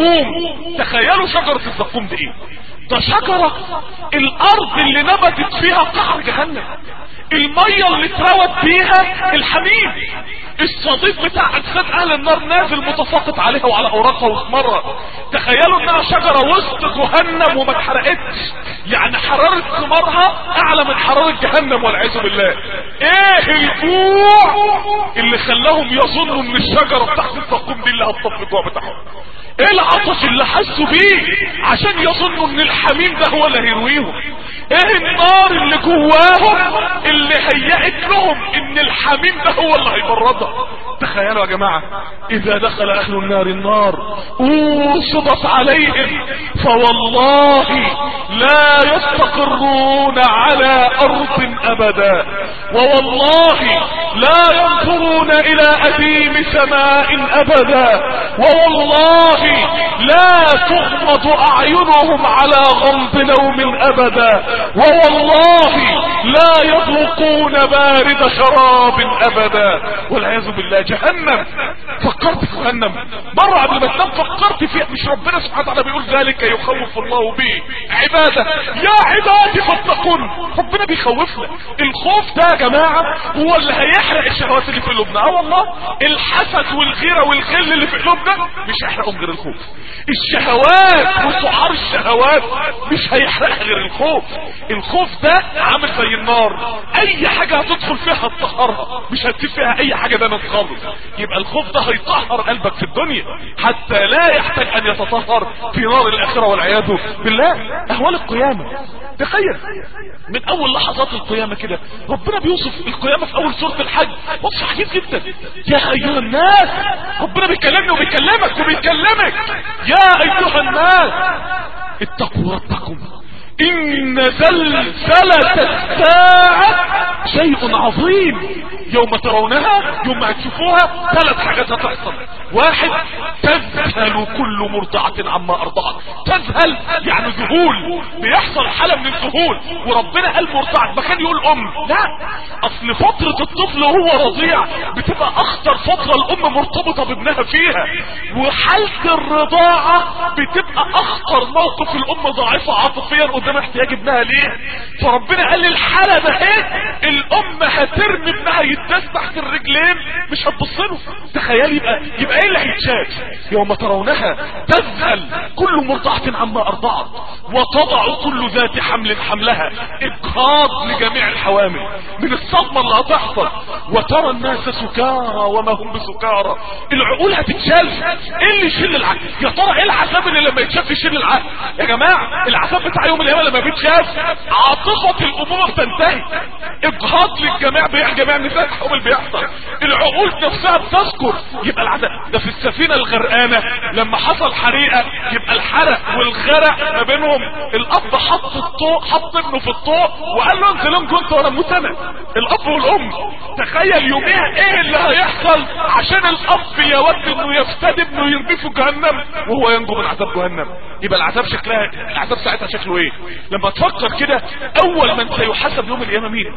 A: الزقوم تخيلوا شجرة الزقوم دي ايه ده شجرة الارض اللي نبتت فيها قعر جهنم المية اللي اتروت بيها الحميم الصديق بتاع اجساد اهل النار نازل متساقط عليها وعلى اوراقها واسمرها تخيلوا انها شجرة وسط جهنم وما اتحرقتش يعني حرارة ثمارها اعلى من حرارة جهنم والعياذ بالله ايه الجوع اللي خلاهم يظنوا ان الشجرة بتاعت الزقوم دي اللي هتطفي الجوع بتاعهم ايه العطش اللي حسوا بيه عشان يظنوا ان الحميم ده هو اللي هيرويهم ايه النار اللي جواهم اللي هيأت لهم ان الحميم ده هو اللي هيبردها تخيلوا يا جماعة اذا دخل اهل النار النار اوصبت عليهم فوالله لا يستقرون على ارض ابدا ووالله لا ينظرون الى اديم سماء ابدا ووالله لا تغمض اعينهم على غمض نوم ابدا ووالله لا يذوقون بارد شراب ابدا والعياذ بالله جهنم فكرت في جهنم مرة قبل ما تنام فكرت فيها مش ربنا سبحانه وتعالى بيقول ذلك يخوف الله به عباده يا عبادي فاتقون ربنا بيخوفنا الخوف ده يا جماعة هو اللي هيحرق الشهوات اللي في قلوبنا اه والله الحسد والغيرة والغل اللي في قلوبنا مش هيحرقهم غير الخوف الشهوات وسعار الشهوات مش هيحرقها غير الخوف الخوف ده عامل زي النار اي حاجة هتدخل فيها هتطهرها مش هتسيب فيها اي حاجة ده خالص يبقى الخوف ده هيطهر قلبك في الدنيا حتى لا يحتاج ان يتطهر في نار الاخرة والعياذ بالله اهوال القيامة تخيل من اول لحظات القيامة كده ربنا بيوصف القيامة في اول سورة الحج وصف عجيب جدا يا ايها الناس ربنا بيكلمني وبيكلمك وبيكلمك يا ايها الناس اتقوا ربكم ان زلزلة الساعة شيء عظيم يوم ترونها يوم هتشوفوها ثلاث حاجات هتحصل واحد تذهل كل مرضعة عما ارضعت تذهل يعني ذهول بيحصل حالة من الذهول وربنا قال مرضعة ما كان يقول ام لا اصل فترة الطفل وهو رضيع بتبقى اخطر فترة الام مرتبطة بابنها فيها وحالة الرضاعة بتبقى اخطر موقف الام ضعيفة عاطفيا قدام احتياج ابنها ليه فربنا قال الحالة ده ايه الام هترمي ابنها يتداس تحت الرجلين مش هتبص له تخيل يبقى يبقى ايه اللي هيتشاف يوم ترونها تذهل كل مرضعة عما ارضعت وتضع كل ذات حمل حملها اجهاض لجميع الحوامل من الصدمة اللي هتحصل وترى الناس سكارى وما هم بسكارى العقول هتتشال ايه اللي يشيل العقل يا ترى ايه العذاب اللي لما يتشاف يشيل العقل يا جماعة العذاب بتاع يوم القيامة لما بيتشاف عاطفة الامومة بتنتهي اجهاض للجميع بيع جميع النساء الحمل بيحصل العقول نفسها بتذكر يبقى العذاب ده في السفينة الغرقانة لما حصل حريقة يبقى الحرق والغرق ما بينهم الاب حط الطوق حط ابنه في الطوق وقال له انزل انجو انت وانا اموت انا الاب والام تخيل يوميها ايه اللي هيحصل عشان الاب يود انه يفتدي ابنه يرميه في جهنم وهو ينجو من عذاب جهنم يبقى العذاب شكلها العذاب ساعتها شكله ايه لما تفكر كده اول من سيحاسب يوم القيامه مين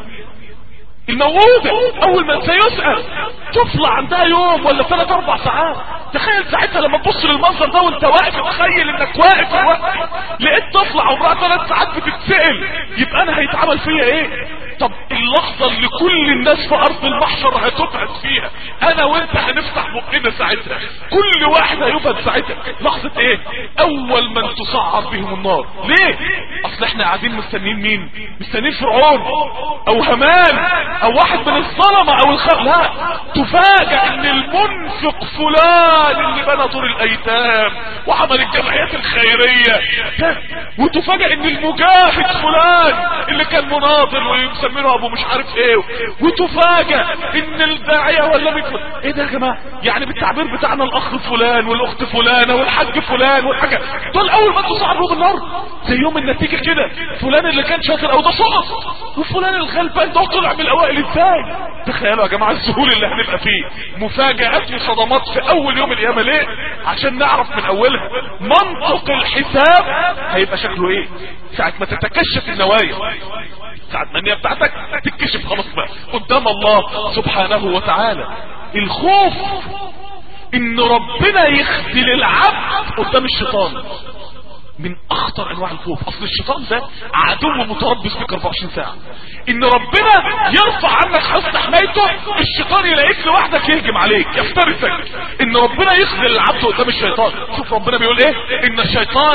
A: الموجودة اول ما سيسأل طفلة عندها يوم ولا ثلاث اربع ساعات تخيل ساعتها لما تبص للمنظر ده وانت واقف تخيل انك واقف الوقت لقيت طفلة عمرها ثلاث ساعات بتتسأل يبقى انا هيتعمل فيا ايه طب اللحظة اللي كل الناس في ارض المحشر هتبعد فيها انا وانت هنفتح بقنا ساعتها كل واحد هيبعد ساعتها لحظة ايه اول من تسعر بهم النار ليه اصل احنا قاعدين مستنيين مين مستنيين فرعون او همان او واحد من الظلمة او الخلق لا تفاجأ ان المنفق فلان اللي بنى دور الايتام وعمل الجمعيات الخيرية وتفاجأ ان المجاهد فلان اللي كان مناضل ويسمينه ابو مش عارف ايه وتفاجأ ان الداعية ولا مثل ايه ده يا جماعة يعني بالتعبير بتاعنا الاخ فلان والاخت فلانة والحاج فلان والحاجة دول اول ما تصعدوا بالنار زي يوم النتيجة كده فلان اللي كان شاطر او ده سقط وفلان الغلبان ده طلع من الاوائل ازاي تخيلوا يا جماعة السهول اللي هنبقى فيه مفاجآت وصدمات في اول يوم القيامة ليه عشان نعرف من اولها منطق الحساب هيبقى شكله ايه ساعة ما تتكشف النوايا ساعة ما النية بتاعتك تتكشف خلاص بقى قدام الله سبحانه وتعالى الخوف ان ربنا يخذل العبد قدام الشيطان من اخطر انواع الخوف اصل الشيطان ده عدو متربص بك 24 ساعة ان ربنا يرفع عنك حسن حمايته الشيطان يلاقيك لوحدك يهجم عليك يفترسك ان ربنا يخذل العبد قدام الشيطان شوف ربنا بيقول ايه ان الشيطان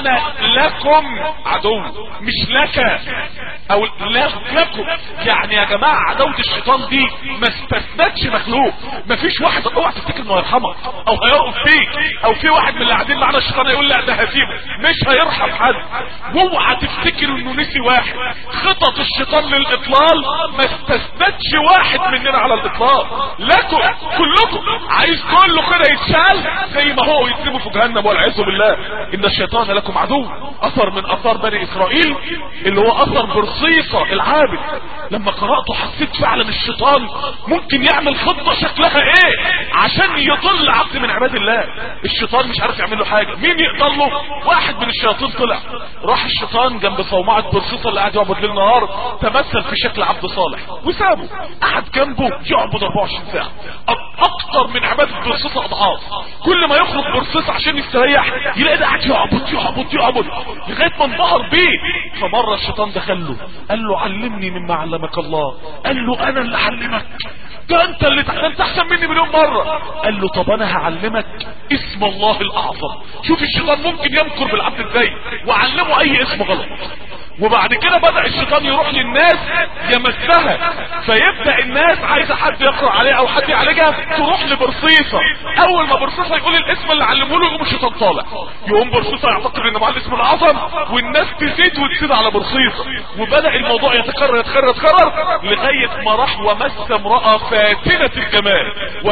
A: لكم عدو مش لك او لا لكم يعني يا جماعة عداوة الشيطان دي ما استثنتش مخلوق ما فيش واحد اوعى تفتكر انه هيرحمك او هيرقف فيك او في واحد من اللي قاعدين معانا الشيطان يقول لا ده هسيبه مش هيرحم حد واوعى تفتكر انه نسي واحد خطط الشيطان للاطلال ما استثنتش واحد مننا على الاطلاق لكم كلكم عايز كله كده يتشال زي ما هو يتسيبه في جهنم والعياذ بالله ان الشيطان لكم عدو اثر من اثار بني اسرائيل اللي هو اثر برصيصة العابد لما قرأته حسيت فعلا الشيطان ممكن يعمل خطة شكلها ايه عشان يضل عبد من عباد الله الشيطان مش عارف يعمل له حاجة مين يقدر له واحد من الشياطين طلع راح الشيطان جنب صومعة برصيصة اللي قاعد يعبد ليل نهار تمثل في شكل عبد صالح وسابه قعد جنبه يعبد 24 ساعة اكتر من عبادة برصيصة اضعاف كل ما يخرج برصيصة عشان يستريح يلاقي ده قاعد يعبد يعبد يعبد لغاية ما انبهر بيه فمرة الشيطان دخل له قال له علمني مما علمك الله قال له انا اللي علمك ده انت اللي انت احسن مني مليون مرة قال له طب انا هعلمك اسم الله الاعظم شوف الشيطان ممكن يمكر بالعبد ازاي وعلمه اي اسم غلط وبعد كده بدأ الشيطان يروح للناس يمسها فيبدأ الناس عايزة حد يقرأ عليها او حد يعالجها تروح لبرصيصة اول ما برصيصة يقول الاسم اللي علمه له يقوم الشيطان طالع يقوم برصيصة يعتقد ان معاه الاسم الاعظم والناس تزيد وتزيد على برصيصة وبدأ الموضوع يتكرر يتكرر يتكرر لغاية ما راح ومس امرأة فاتنة الجمال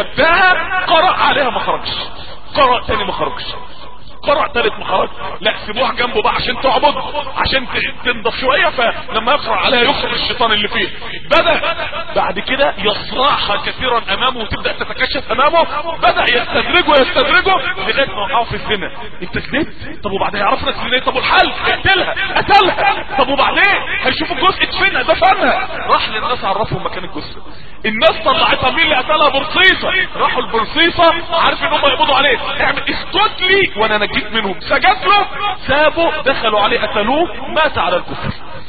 A: وداها قرأ عليها ما خرجش قرأ تاني ما خرجش قرأ تالت مخرج لا سيبوها جنبه بقى عشان تعبد عشان تنضف شوية فلما يقرأ عليها يخرج الشيطان اللي فيه بدأ بعد كده يصرعها كثيرا امامه وتبدأ تتكشف امامه بدأ يستدرجه يستدرجه لغاية ما وقعوا في الزنا انت كذبت طب وبعدين يعرفنا الزنا طب والحل اقتلها قتلها طب وبعدين هيشوفوا الجزء ادفنها دفنها راح للناس عرفهم مكان الجثه الناس طلعتها مين اللي قتلها برصيصه راحوا البرصيصه عارف ان هم يقبضوا عليه اعمل اسكت لي وانا نجيت منهم سجد له سابوا دخلوا عليه قتلوه مات على الكفر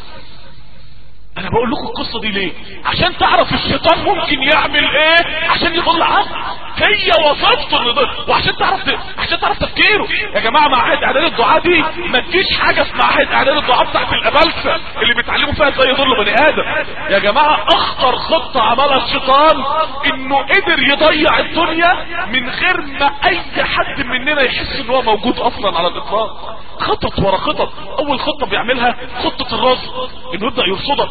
A: انا بقول لكم القصة دي ليه عشان تعرف الشيطان ممكن يعمل ايه عشان يضل عقل هي وظيفته انه يضل وعشان تعرف عشان تعرف تفكيره يا جماعة معاهد اعداد الدعاء دي ما تجيش حاجة في معاهد اعداد الدعاء بتاعت الابلسة اللي بيتعلموا فيها ازاي يضل بني ادم يا جماعة اخطر خطة عملها الشيطان انه قدر يضيع الدنيا من غير ما اي حد مننا يحس ان هو موجود اصلا على الاطلاق خطط ورا خطط اول خطة بيعملها خطة الرصد انه يبدأ يرصدك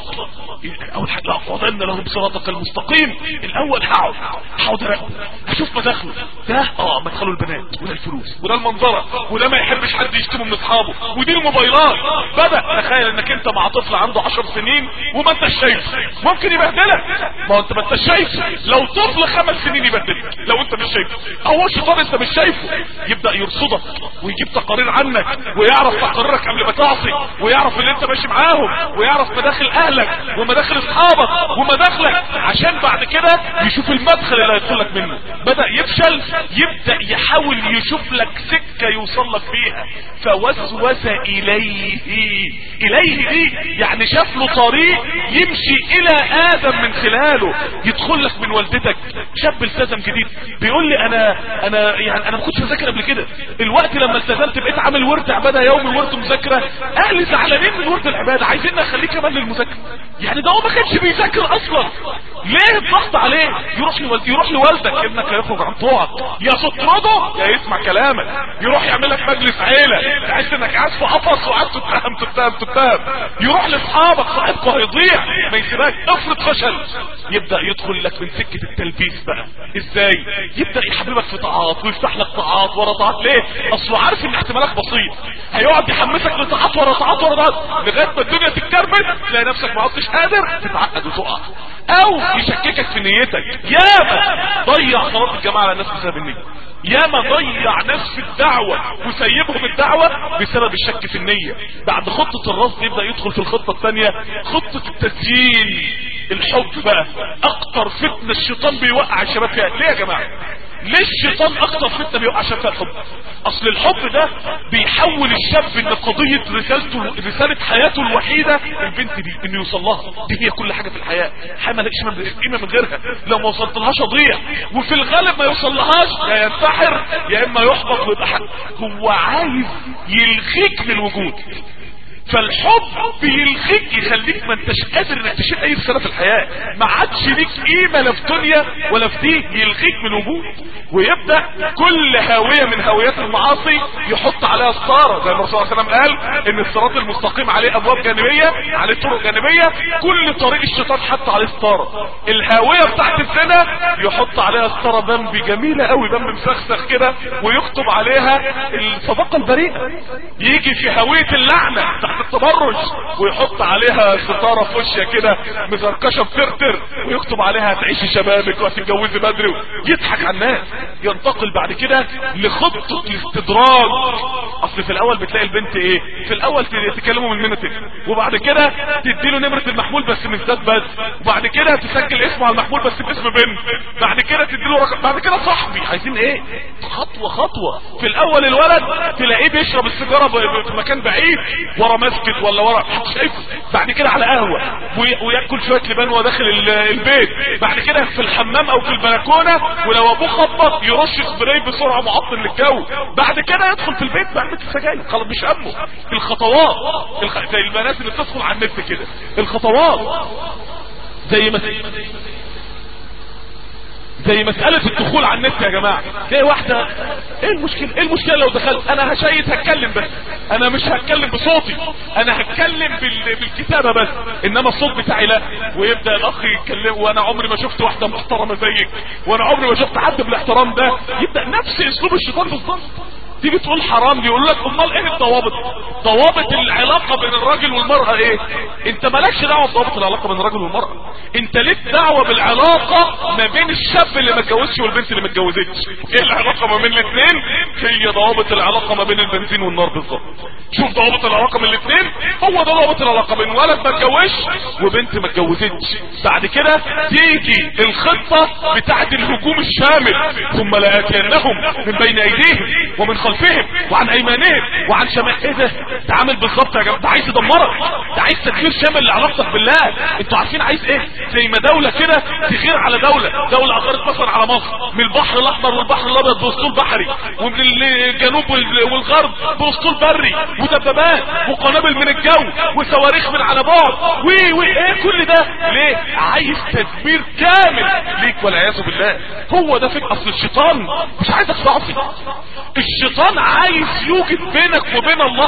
A: اول حاجة اقعدن له بصراطك المستقيم الاول هقعد هقعد اراقبه هشوف مداخله ده اه مدخله البنات وده الفلوس وده المنظرة وده ما يحبش حد يشتمه من اصحابه ودي الموبايلات بدأ تخيل انك انت مع طفل عنده عشر سنين وما انت شايف ممكن يبهدلك ما انت ما انت شايف لو طفل خمس سنين يبهدلك لو انت مش شايفه هو الشيطان انت مش شايفه يبدأ يرصدك ويجيب تقارير عنك ويعرف تقاريرك قبل ما تعصي ويعرف اللي انت ماشي معاهم ويعرف مداخل اهلك ومداخل اصحابك ومداخلك عشان بعد كده يشوف المدخل اللي هيدخل لك منه بدأ يفشل يبدأ يحاول يشوف لك سكة يوصل لك فيها فوسوس اليه اليه دي يعني شاف له طريق يمشي الى ادم من خلاله يدخل لك من والدتك شاب التزم جديد بيقول لي انا انا يعني انا ما كنتش مذاكر قبل كده الوقت لما التزمت بقيت عامل ورد عباده يومي ورد مذاكره اهلي زعلانين من ورد العباده عايزين اخليه كمان للمذاكره يعني ده هو ما كانش بيذاكر اصلا ليه الضغط عليه يروح لوالد يروح لوالدك ابنك هيخرج عن طوعك يا تطرده يا يسمع كلامك يروح يعمل لك مجلس عيله تحس انك قاعد في قفص وقاعد تتهم تتهم تتهم يروح لاصحابك صاحبكم هيضيع ما يسيبك افرض فشل يبدا يدخل لك من سكه التلبيس بقى ازاي يبدا يحببك في طاعات ويفتح لك طاعات ورا طاعات ليه اصله عارف ان احتمالك بسيط هيقعد يحمسك لطاعات ورا طاعات ورا طاعات لغايه ما الدنيا تتكربل تلاقي نفسك ما عدتش قادر تتعقد وتقع او يشككك في نيتك ياما ضيع صلاه الجماعه على الناس بسبب النيه ياما ضيع ناس في الدعوة وسيبهم الدعوة بسبب الشك في النية بعد خطة الرصد يبدأ يدخل في الخطة الثانية خطة التسجيل الحب بقى اكتر فتنة الشيطان بيوقع الشباب فيها ليه يا جماعة ليه الشيطان اكتر فتنه بيقع عشان فيها الحب اصل الحب ده بيحول الشاب ان قضيه رسالته رساله حياته الوحيده البنت دي انه يوصل لها دي هي كل حاجه في الحياه حاجه مالكش قيمه من غيرها لو ما وصلتلهاش اضيع وفي الغالب ما يوصلهاش يا ينتحر يا اما يحبط ويبقى حق هو عايز يلغيك من الوجود فالحب بيلغيك يخليك ما انتش قادر انك تشيل اي رساله في الحياه ما عادش ليك قيمه لا في دنيا ولا في دين يلغيك من الوجود ويبدا كل هاويه من هاويات المعاصي يحط عليها ستاره زي ما الرسول صلى الله عليه وسلم قال ان الصراط المستقيم عليه ابواب جانبيه عليه طرق جانبيه كل طريق الشيطان حط عليه ستاره الهاويه بتاعت الزنا يحط عليها ستاره بامبي جميله قوي بامبي مسخسخ كده ويكتب عليها الصداقه البريئه يجي في هاويه اللعنه تحت التبرج ويحط عليها ستارة في وشها كده مزركشة بترتر ويكتب عليها هتعيشي شبابك وهتتجوزي بدري يضحك على الناس ينتقل بعد كده لخطة الاستدراج اصل في الاول بتلاقي البنت ايه في الاول تكلموا من منتك وبعد كده تديله نمرة المحمول بس من ذات بس وبعد كده تسجل اسمه على المحمول بس باسم بنت بعد كده تديله رقم بعد كده صاحبي عايزين ايه خطوة خطوة في الاول الولد تلاقيه بيشرب السيجارة في مكان بعيد ورا مسجد ولا ورا شايفه بعد كده على قهوه وياكل شويه لبان وهو داخل البيت بعد كده في الحمام او في البلكونه ولو ابوه خبط يرش سبراي بسرعه معطل للجو بعد كده يدخل في البيت بعد السجاير خلاص مش همه الخطوات الخ... زي البنات اللي بتدخل على النت كده الخطوات زي ما زي مسألة الدخول على النت يا جماعة تلاقي واحدة ايه المشكلة ايه المشكلة لو دخلت انا هشيت هتكلم بس انا مش هتكلم بصوتي انا هتكلم بال... بالكتابة بس انما الصوت بتاعي لا ويبدأ الاخ يتكلم وانا عمري ما شفت واحدة محترمة زيك وانا عمري ما شفت حد بالاحترام ده يبدأ نفس اسلوب الشيطان بالظبط تيجي تقول حرام دي يقول لك امال ايه الضوابط ضوابط العلاقة بين الراجل والمرأة ايه انت مالكش دعوة بضوابط العلاقة بين الراجل والمرأة انت ليك دعوة بالعلاقة ما بين الشاب اللي ما اتجوزش والبنت اللي ما اتجوزتش ايه العلاقة ما بين الاثنين هي ضوابط العلاقة ما بين البنزين والنار بالظبط شوف ضوابط العلاقة بين الاثنين هو ده ضوابط العلاقة بين ولد ما اتجوزش وبنت ما اتجوزتش بعد كده تيجي الخطة بتاعت الهجوم الشامل ثم لآتينهم من بين ايديهم ومن خلفهم وعن ايمانهم وعن شمال ايه ده ده عامل بالظبط يا جماعه ده عايز يدمرك ده عايز تدمير شامل لعلاقتك بالله انتوا عارفين عايز ايه زي ما دوله كده تغير على دوله دوله اغارت مثلا على مصر من البحر الاحمر والبحر الابيض باسطول بحري ومن الجنوب والغرب باسطول بري ودبابات وقنابل من الجو وصواريخ من على بعد وي وي ايه كل ده ليه عايز تدمير كامل ليك والعياذ بالله هو ده فكر اصل الشيطان مش عايزك تعصي الشيطان عايز يوجد بينك وبين الله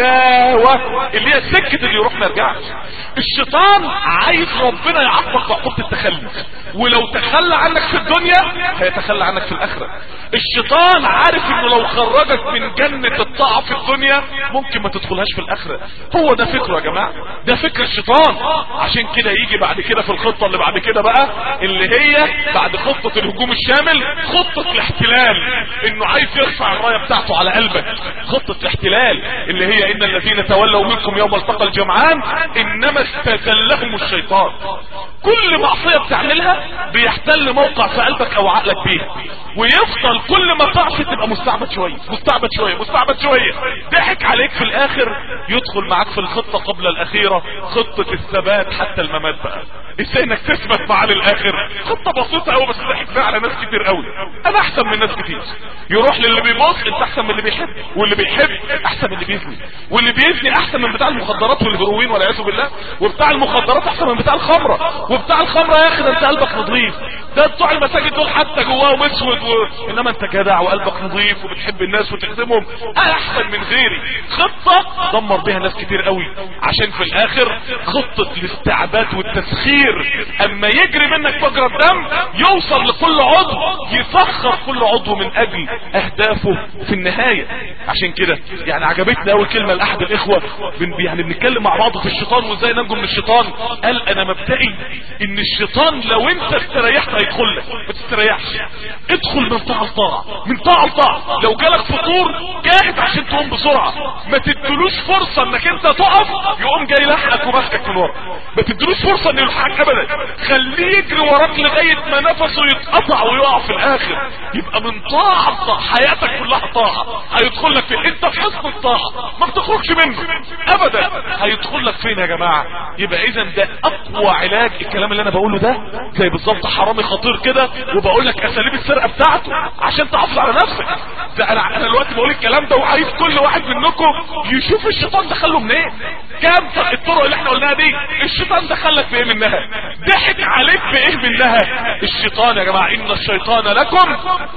A: عداوة اللي هي سكة اللي يروح ما يرجعش الشيطان عايز ربنا يعاقبك بعقوبة التخلي ولو تخلى عنك في الدنيا هيتخلى عنك في الاخرة الشيطان عارف انه لو خرجك من جنة الطاعة في الدنيا ممكن ما تدخلهاش في الاخرة هو ده فكره يا جماعة ده فكر الشيطان عشان كده يجي بعد كده في الخطة اللي بعد كده بقى اللي هي بعد خطة الهجوم الشامل خطة الاحتلال انه عايز يرفع الراية بتاعته على قلبك خطة الاحتلال اللي هي ان الذين تولوا منكم يوم التقى الجمعان انما استزلهم الشيطان كل معصية بتعملها بيحتل موقع في قلبك او عقلك بيها ويفضل كل ما تعصي تبقى مستعبد شوية مستعبد شوية مستعبد شوية ضحك عليك في الاخر يدخل معاك في الخطة قبل الاخيرة خطة الثبات حتى الممات بقى ازاي انك تثبت معاه للاخر خطة بسيطة قوي بس ضحك بقى على ناس كتير قوي انا احسن من ناس كتير يروح للي بيبص انت احسن من اللي بيحب واللي بيحب احسن من اللي بيزني واللي بيزني احسن من بتاع المخدرات والهيروين والعياذ بالله وبتاع المخدرات احسن من بتاع الخمره وبتاع الخمره يا اخي ده انت قلبك نظيف ده بتوع المساجد دول حتى جواهم اسود و... انما انت جدع وقلبك نظيف وبتحب الناس وتخدمهم احسن من غيري خطه دمر بيها ناس كتير قوي عشان في الاخر خطه الاستعباد والتسخير اما يجري منك مجرى الدم يوصل لكل عضو يسخر كل عضو من اجل اهدافه في النهاية عشان كده يعني عجبتني اول كلمة لاحد الاخوة بن يعني بنتكلم مع بعض في الشيطان وازاي ننجو من الشيطان قال انا مبدئي ان الشيطان لو انت استريحت هيدخل لك ما تستريحش ادخل من طاعة لطاعة من طاعة لطاعة لو جالك فطور جاهد عشان تقوم بسرعة ما تدلوش فرصة انك انت تقف يقوم جاي لحقك وماسكك من ورا ما تدلوش فرصة انه يلحقك ابدا خليه يجري وراك لغاية ما نفسه يتقطع ويقع في الاخر يبقى من طاعة لطاعة حياتك كلها طاعة هيدخل لك فين انت في حصن الطاعة ما بتخرجش منه ابدا هيدخل لك فين يا جماعة يبقى اذا ده اقوى علاج الكلام اللي انا بقوله ده زي بالظبط حرامي خطير كده وبقول لك اساليب السرقة بتاعته عشان تحافظ على نفسك ده انا انا دلوقتي بقول الكلام ده وعايز كل واحد منكم يشوف الشيطان دخله منين كام الطرق اللي احنا قلناها دي الشيطان دخلك بايه منها ضحك عليك بايه منها الشيطان يا جماعة ان الشيطان لكم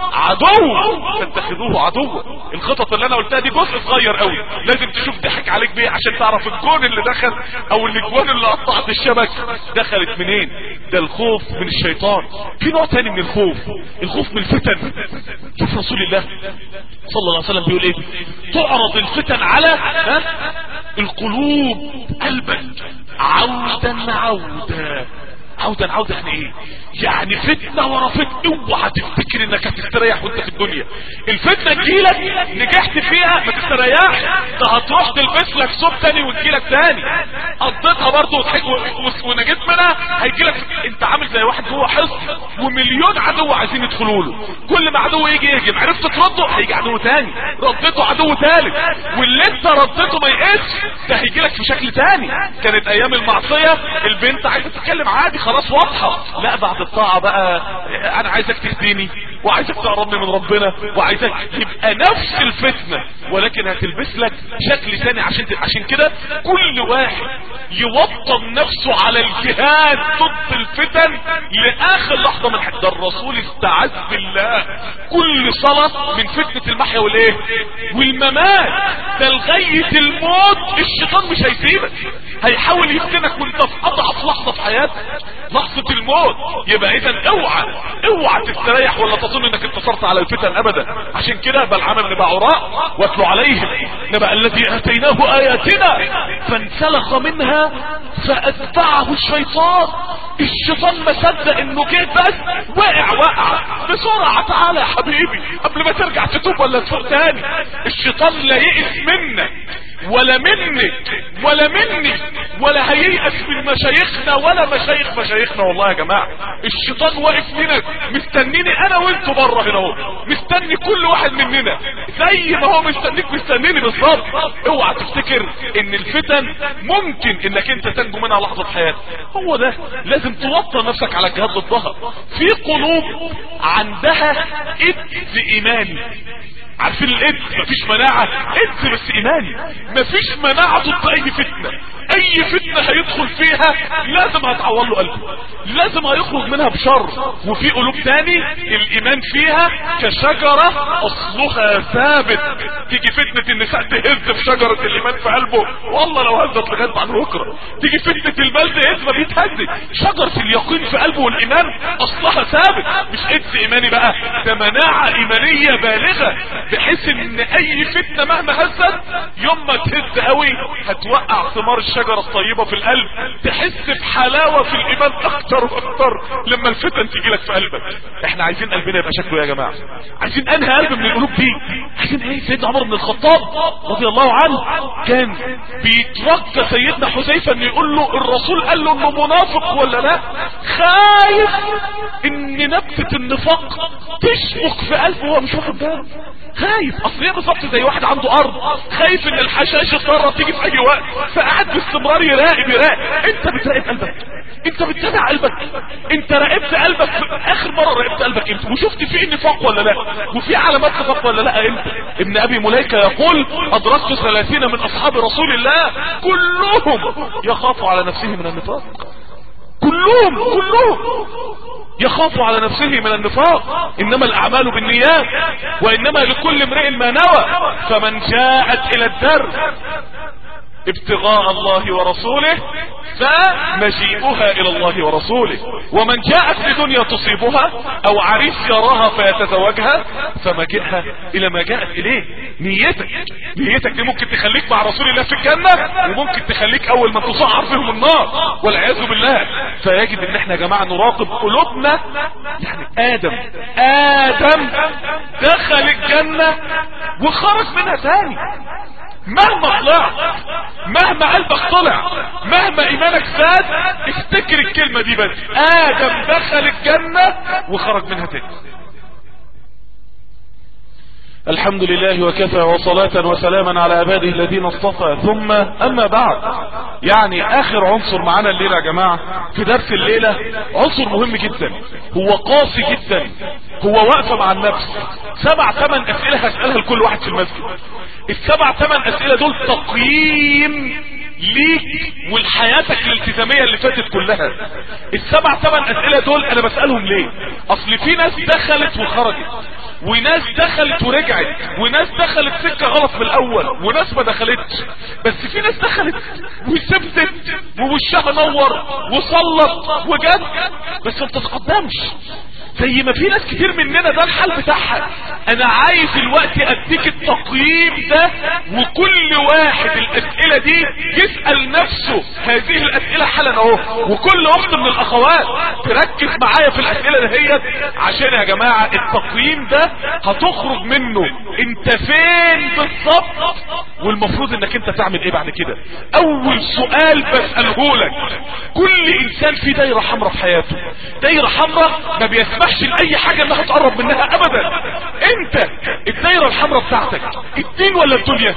A: عدو تتخذوه عدوا الخطط اللي انا قلتها دي جزء صغير قوي لازم تشوف ضحك عليك بيه عشان تعرف الجون اللي دخل او الاجوان اللي قطعت الشبك دخلت منين ده الخوف من الشيطان في نوع تاني من الخوف الخوف من الفتن شوف رسول الله صلى الله عليه وسلم بيقول ايه تعرض الفتن على ها؟ القلوب قلبا عودا عودا عودا عودا يعني ايه يعني فتنة ورا فتنة اوعى تفتكر انك هتستريح وانت في الدنيا الفتنة تجيلك نجحت فيها ما تستريحش ده هتروح تلبس لك صوب تاني وتجيلك تاني قضيتها برضه وتحج ونجيت منها هيجيلك انت عامل زي واحد جوه حصن ومليون عدو عايزين يدخلوا له كل ما عدو يجي يهجم عرفت ترده هيجي عدو تاني ردته عدو تالت واللي انت ردته ما يقيتش ده هيجيلك في شكل تاني كانت ايام المعصية البنت عايزة تتكلم عادي خلاص واضحة لا بعد الطاعة بقى انا عايزك تهديني وعايزك تقربني من ربنا وعايزك يبقى نفس الفتنة ولكن هتلبس لك شكل ثاني عشان عشان كده كل واحد يوطن نفسه على الجهاد ضد الفتن لاخر لحظة من حد الرسول استعذ بالله كل صلاة من فتنة المحيا والايه والممات ده لغاية الموت الشيطان مش هيسيبك هيحاول يفتنك وانت في اضعف لحظة في حياتك لحظة الموت يبقى اذا اوعى اوعى تستريح ولا تظن انك انتصرت على الفتن ابدا عشان كده بلعام بن بعوراء واتلو عليهم نبأ الذي اتيناه اياتنا فانسلخ منها فاتبعه الشيطان الشيطان ما صدق انه جه بس وقع وقع بسرعة تعالى يا حبيبي قبل ما ترجع تتوب ولا تفوق تاني الشيطان لا يئس منك ولا منك ولا مني ولا هييأس من مشايخنا ولا مشايخ مشايخنا والله يا جماعة الشيطان واقف لنا مستنيني انا وانتوا بره هنا اهو مستني كل واحد مننا زي ما هو مستنيك مستنيني بالظبط اوعى تفتكر ان الفتن ممكن انك انت تنجو منها لحظة حياتك هو ده لازم توطن نفسك على الجهاد ضدها في قلوب عندها إذ ايماني عارفين الإد مفيش مناعة إد بس إيماني مفيش مناعة ضد أي فتنة أي فتنة هيدخل فيها لازم هتعور له قلبه لازم هيخرج منها بشر وفي قلوب تاني الإيمان فيها كشجرة أصلها ثابت تيجي فتنة النساء تهز في شجرة الإيمان في قلبه والله لو هزت لغاية بعد بكرة تيجي فتنة المال تهز ما بيتهز شجرة اليقين في قلبه والإيمان أصلها ثابت مش إد إيماني بقى ده مناعة إيمانية بالغة بحيث ان اي فتنة مهما هزت يوم ما تهز قوي هتوقع ثمار الشجرة الطيبة في القلب تحس بحلاوة في الايمان اكتر واكتر لما الفتن تيجي لك في قلبك احنا عايزين قلبنا يبقى شكله يا جماعة عايزين انهي قلب من القلوب دي عايزين ايه سيدنا عمر بن الخطاب رضي الله عنه كان بيترجى سيدنا حذيفة ان يقول له الرسول قال له انه منافق ولا لا خايف ان نبتة النفاق تشبك في قلبه وهو مش واخد باله خايف اصل هي بالظبط زي واحد عنده ارض خايف ان الحشائش الضاره تيجي في اي وقت فقعد باستمرار يراقب يراقب انت بتراقب قلبك انت بتتابع قلبك انت راقبت قلبك في اخر مره راقبت قلبك امتى وشفت فيه نفاق ولا لا وفي علامات نفاق ولا لا امتى ابن ابي مليكه يقول ادركت ثلاثين من اصحاب رسول الله كلهم يخافوا على نفسه من النفاق كلهم كلهم يخافوا على نفسه من النفاق انما الاعمال بالنيات وانما لكل امرئ ما نوى فمن جاءت الى الدر ابتغاء الله ورسوله فمجيئها الى الله ورسوله ومن جاءت لدنيا تصيبها او عريس يراها فيتزوجها فمجيئها الى ما جاءت اليه نيتك نيتك دي ممكن تخليك مع رسول الله في الجنة وممكن تخليك اول ما تصعر فيهم النار والعياذ بالله فيجب ان احنا يا جماعة نراقب قلوبنا يعني ادم ادم دخل الجنة وخرج منها تاني مهما طلعت مهما قلبك طلع مهما ايمانك زاد افتكر الكلمة دي بس ادم دخل الجنة وخرج منها تاني الحمد لله وكفى وصلاة وسلاما على عباده الذين اصطفى ثم اما بعد يعني اخر عنصر معانا الليلة يا جماعة في درس الليلة عنصر مهم جدا هو قاسي جدا هو واقفة مع النفس سبع ثمان اسئلة هسألها لكل واحد في المسجد السبع ثمان اسئلة دول تقييم ليك ولحياتك الالتزامية اللي فاتت كلها السبع ثمان اسئلة دول انا بسألهم ليه اصل في ناس دخلت وخرجت وناس دخلت ورجعت وناس دخلت سكة غلط من الاول وناس ما دخلتش بس في ناس دخلت وسبتت ووشها نور وصلت وجد بس ما بتتقدمش زي ما في ناس كتير مننا ده الحال بتاعها انا عايز الوقت اديك التقييم ده وكل واحد الاسئلة دي يسأل نفسه هذه الاسئلة حالا اهو وكل اخت من الاخوات تركز معايا في الاسئلة دهيت عشان يا جماعة التقييم ده هتخرج منه انت فين بالظبط والمفروض انك انت تعمل ايه بعد كده اول سؤال بسأله لك كل انسان في دايرة حمراء في حياته دايرة حمراء ما بيسمع تسمحش لاي حاجة انها تقرب منها ابدا انت الدايرة الحمراء بتاعتك الدين ولا الدنيا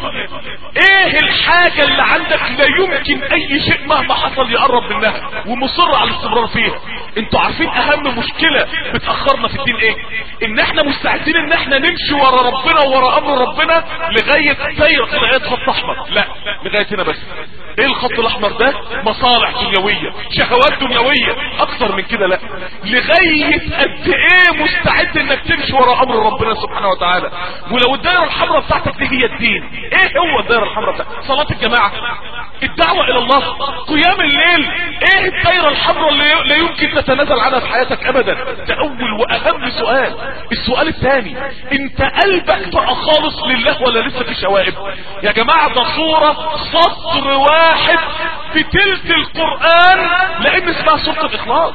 A: ايه الحاجة اللي عندك لا يمكن اي شيء مهما حصل يقرب منها ومصر على الاستمرار فيها انتوا عارفين اهم مشكلة بتأخرنا في الدين ايه ان احنا مستعدين ان احنا نمشي ورا ربنا ورا امر ربنا لغاية دايرة لغاية خط احمر لا لغاية هنا بس ايه الخط الاحمر ده مصالح دنيوية شهوات دنيوية اكتر من كده لا لغاية قد ايه مستعد انك تمشي ورا امر ربنا سبحانه وتعالى ولو الدائرة الحمراء بتاعتك دي هي الدين ايه هو الدائرة الحمراء بتاعتك صلاة الجماعة الدعوة الى الله قيام الليل ايه الدائرة الحمراء اللي لا يمكن تتنازل عنها في حياتك ابدا ده اول واهم سؤال السؤال الثاني انت قلبك بقى خالص لله ولا لسه في شوائب يا جماعة ده صورة سطر واحد في تلت القرآن لان اسمها سورة الاخلاص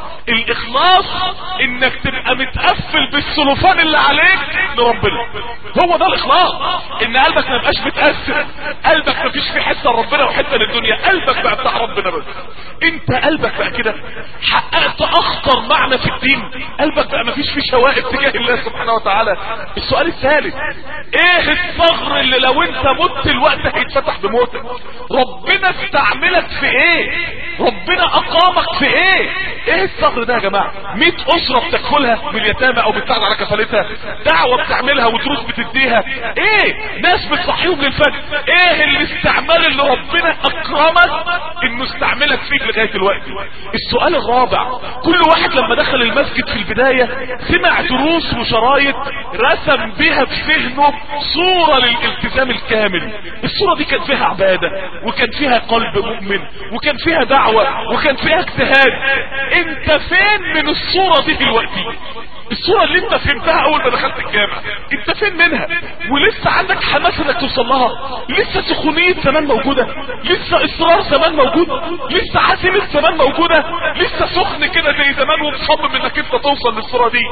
A: الاخلاص انك تبقى متقفل بالسلوفان اللي عليك لربنا هو ده الاخلاص ان قلبك ما يبقاش متقسم قلبك ما فيش فيه حته لربنا وحته للدنيا قلبك بقى بتاع ربنا بس انت قلبك بقى كده حققت اخطر معنى في الدين قلبك بقى ما فيش فيه شوائب تجاه الله سبحانه وتعالى السؤال الثالث ايه الثغر اللي لو انت مت الوقت هيتفتح بموتك ربنا استعملك في ايه ربنا اقامك في ايه ايه الثغر ده يا جماعه 100 اسره بتكفلها من اليتامى او بتساعد على كفالتها دعوه بتعملها وتروس بتديها ايه ناس بتصحيهم للفجر ايه الاستعمال اللي ربنا اكرمك انه استعملك فيك لغايه الوقت السؤال الرابع كل واحد لما دخل المسجد في البدايه سمع دروس وشرايط رسم بها في ذهنه صوره للالتزام الكامل الصوره دي كان فيها عباده وكان فيها قلب مؤمن وكان فيها دعوه وكان فيها اجتهاد انت فين من الصوره دي دلوقتي الصورة اللي انت فهمتها اول ما دخلت الجامعة انت فين منها ولسه عندك حماس انك توصل لها لسه سخونية زمان موجودة لسه اصرار زمان موجود لسه عزيمة زمان موجودة لسه سخن كده زي زمان ومصمم انك انت توصل للصورة دي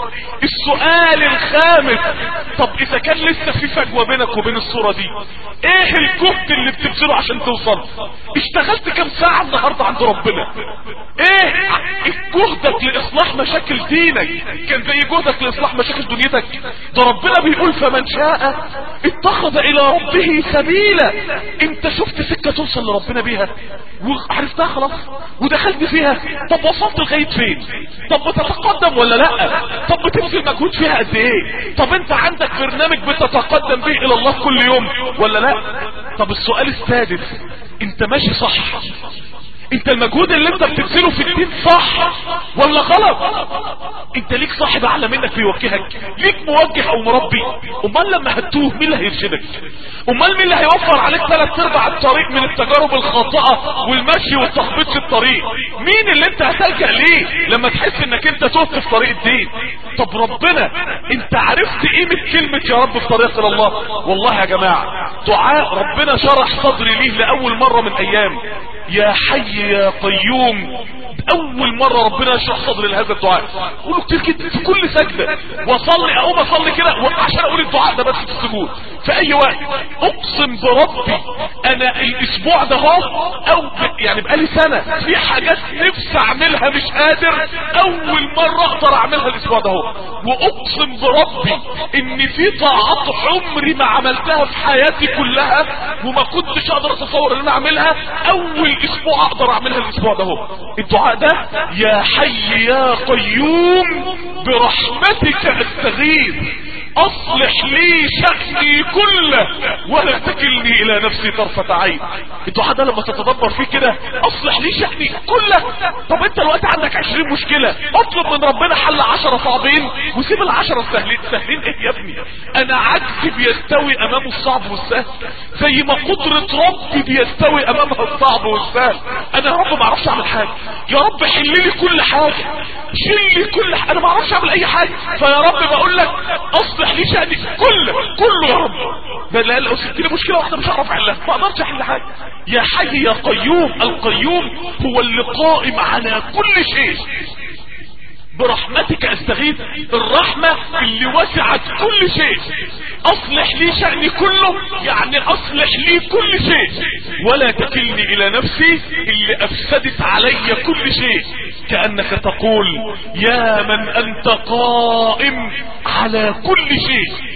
A: السؤال الخامس طب اذا كان لسه في فجوة بينك وبين الصورة دي ايه الجهد اللي بتبذله عشان توصل اشتغلت كام ساعة النهاردة عند ربنا ايه جهدك لاصلاح مشاكل دينك كان زي جهدك لاصلاح مشاكل دنيتك ده ربنا بيقول فمن شاء اتخذ الى ربه سبيلا انت شفت سكة توصل لربنا بيها وعرفتها خلاص ودخلت فيها طب وصلت لغاية فين طب بتتقدم ولا لا طب بتبذل مجهود فيها قد ايه طب انت عندك برنامج بتتقدم به الى الله كل يوم ولا لا طب السؤال السادس انت ماشي صح انت المجهود اللي انت بتبذله في الدين صح ولا غلط انت ليك صاحب اعلى منك بيوجهك ليك موجه او مربي امال لما هتوه مين اللي هيرشدك امال مين اللي هيوفر عليك ثلاث ارباع الطريق من التجارب الخاطئه والمشي والتخبيط في الطريق مين اللي انت هتلجأ ليه لما تحس انك انت تهت في طريق الدين طب ربنا انت عرفت قيمه كلمه يا رب في طريق الى الله والله يا جماعه دعاء ربنا شرح صدري ليه لاول مره من ايام يا حي يا قيوم اول مرة ربنا يشرح صدري لهذا الدعاء قولوا كتير جدا في كل سجدة واصلي اقوم اصلي كده عشان اقول الدعاء ده بس في السجود في اي وقت اقسم بربي انا الاسبوع ده اهو او يعني بقالي سنة في حاجات نفسي اعملها مش قادر اول مرة اقدر اعملها الاسبوع ده اهو واقسم بربي ان في طاعات عمري ما عملتها في حياتي كلها وما كنتش اقدر اتصور ان انا اعملها اول اسبوع اقدر اعملها الاسبوع ده اهو الدعاء ده يا حي يا قيوم برحمتك استغيث اصلح لي شأني كله ولا تكلني الى نفسي طرفة عين الدعاء ده لما تتدبر فيه كده اصلح لي شأني كله طب انت الوقت عندك عشرين مشكلة اطلب من ربنا حل عشرة صعبين وسيب العشرة السهلين سهلين ايه يا ابني انا عجزي بيستوي امامه الصعب والسهل زي ما قدرة ربي بيستوي امامها الصعب والسهل انا يا رب ما اعرفش اعمل حاجة يا رب حل لي كل حاجة شيل لي كل حاجة انا ما اعرفش اعمل اي حاجة فيا رب بقول لك اصلح لي شأني كله كله يا رب ده لا لو سبت لي مشكلة واحدة مش هعرف احلها ما اقدرش احل حاجة يا حي يا قيوم القيوم هو اللي قائم على كل شيء برحمتك استغيث الرحمة اللي وسعت كل شيء اصلح لي شأني كله يعني اصلح لي كل شيء ولا تكلني الى نفسي اللي افسدت علي كل شيء كأنك تقول يا من انت قائم على كل شيء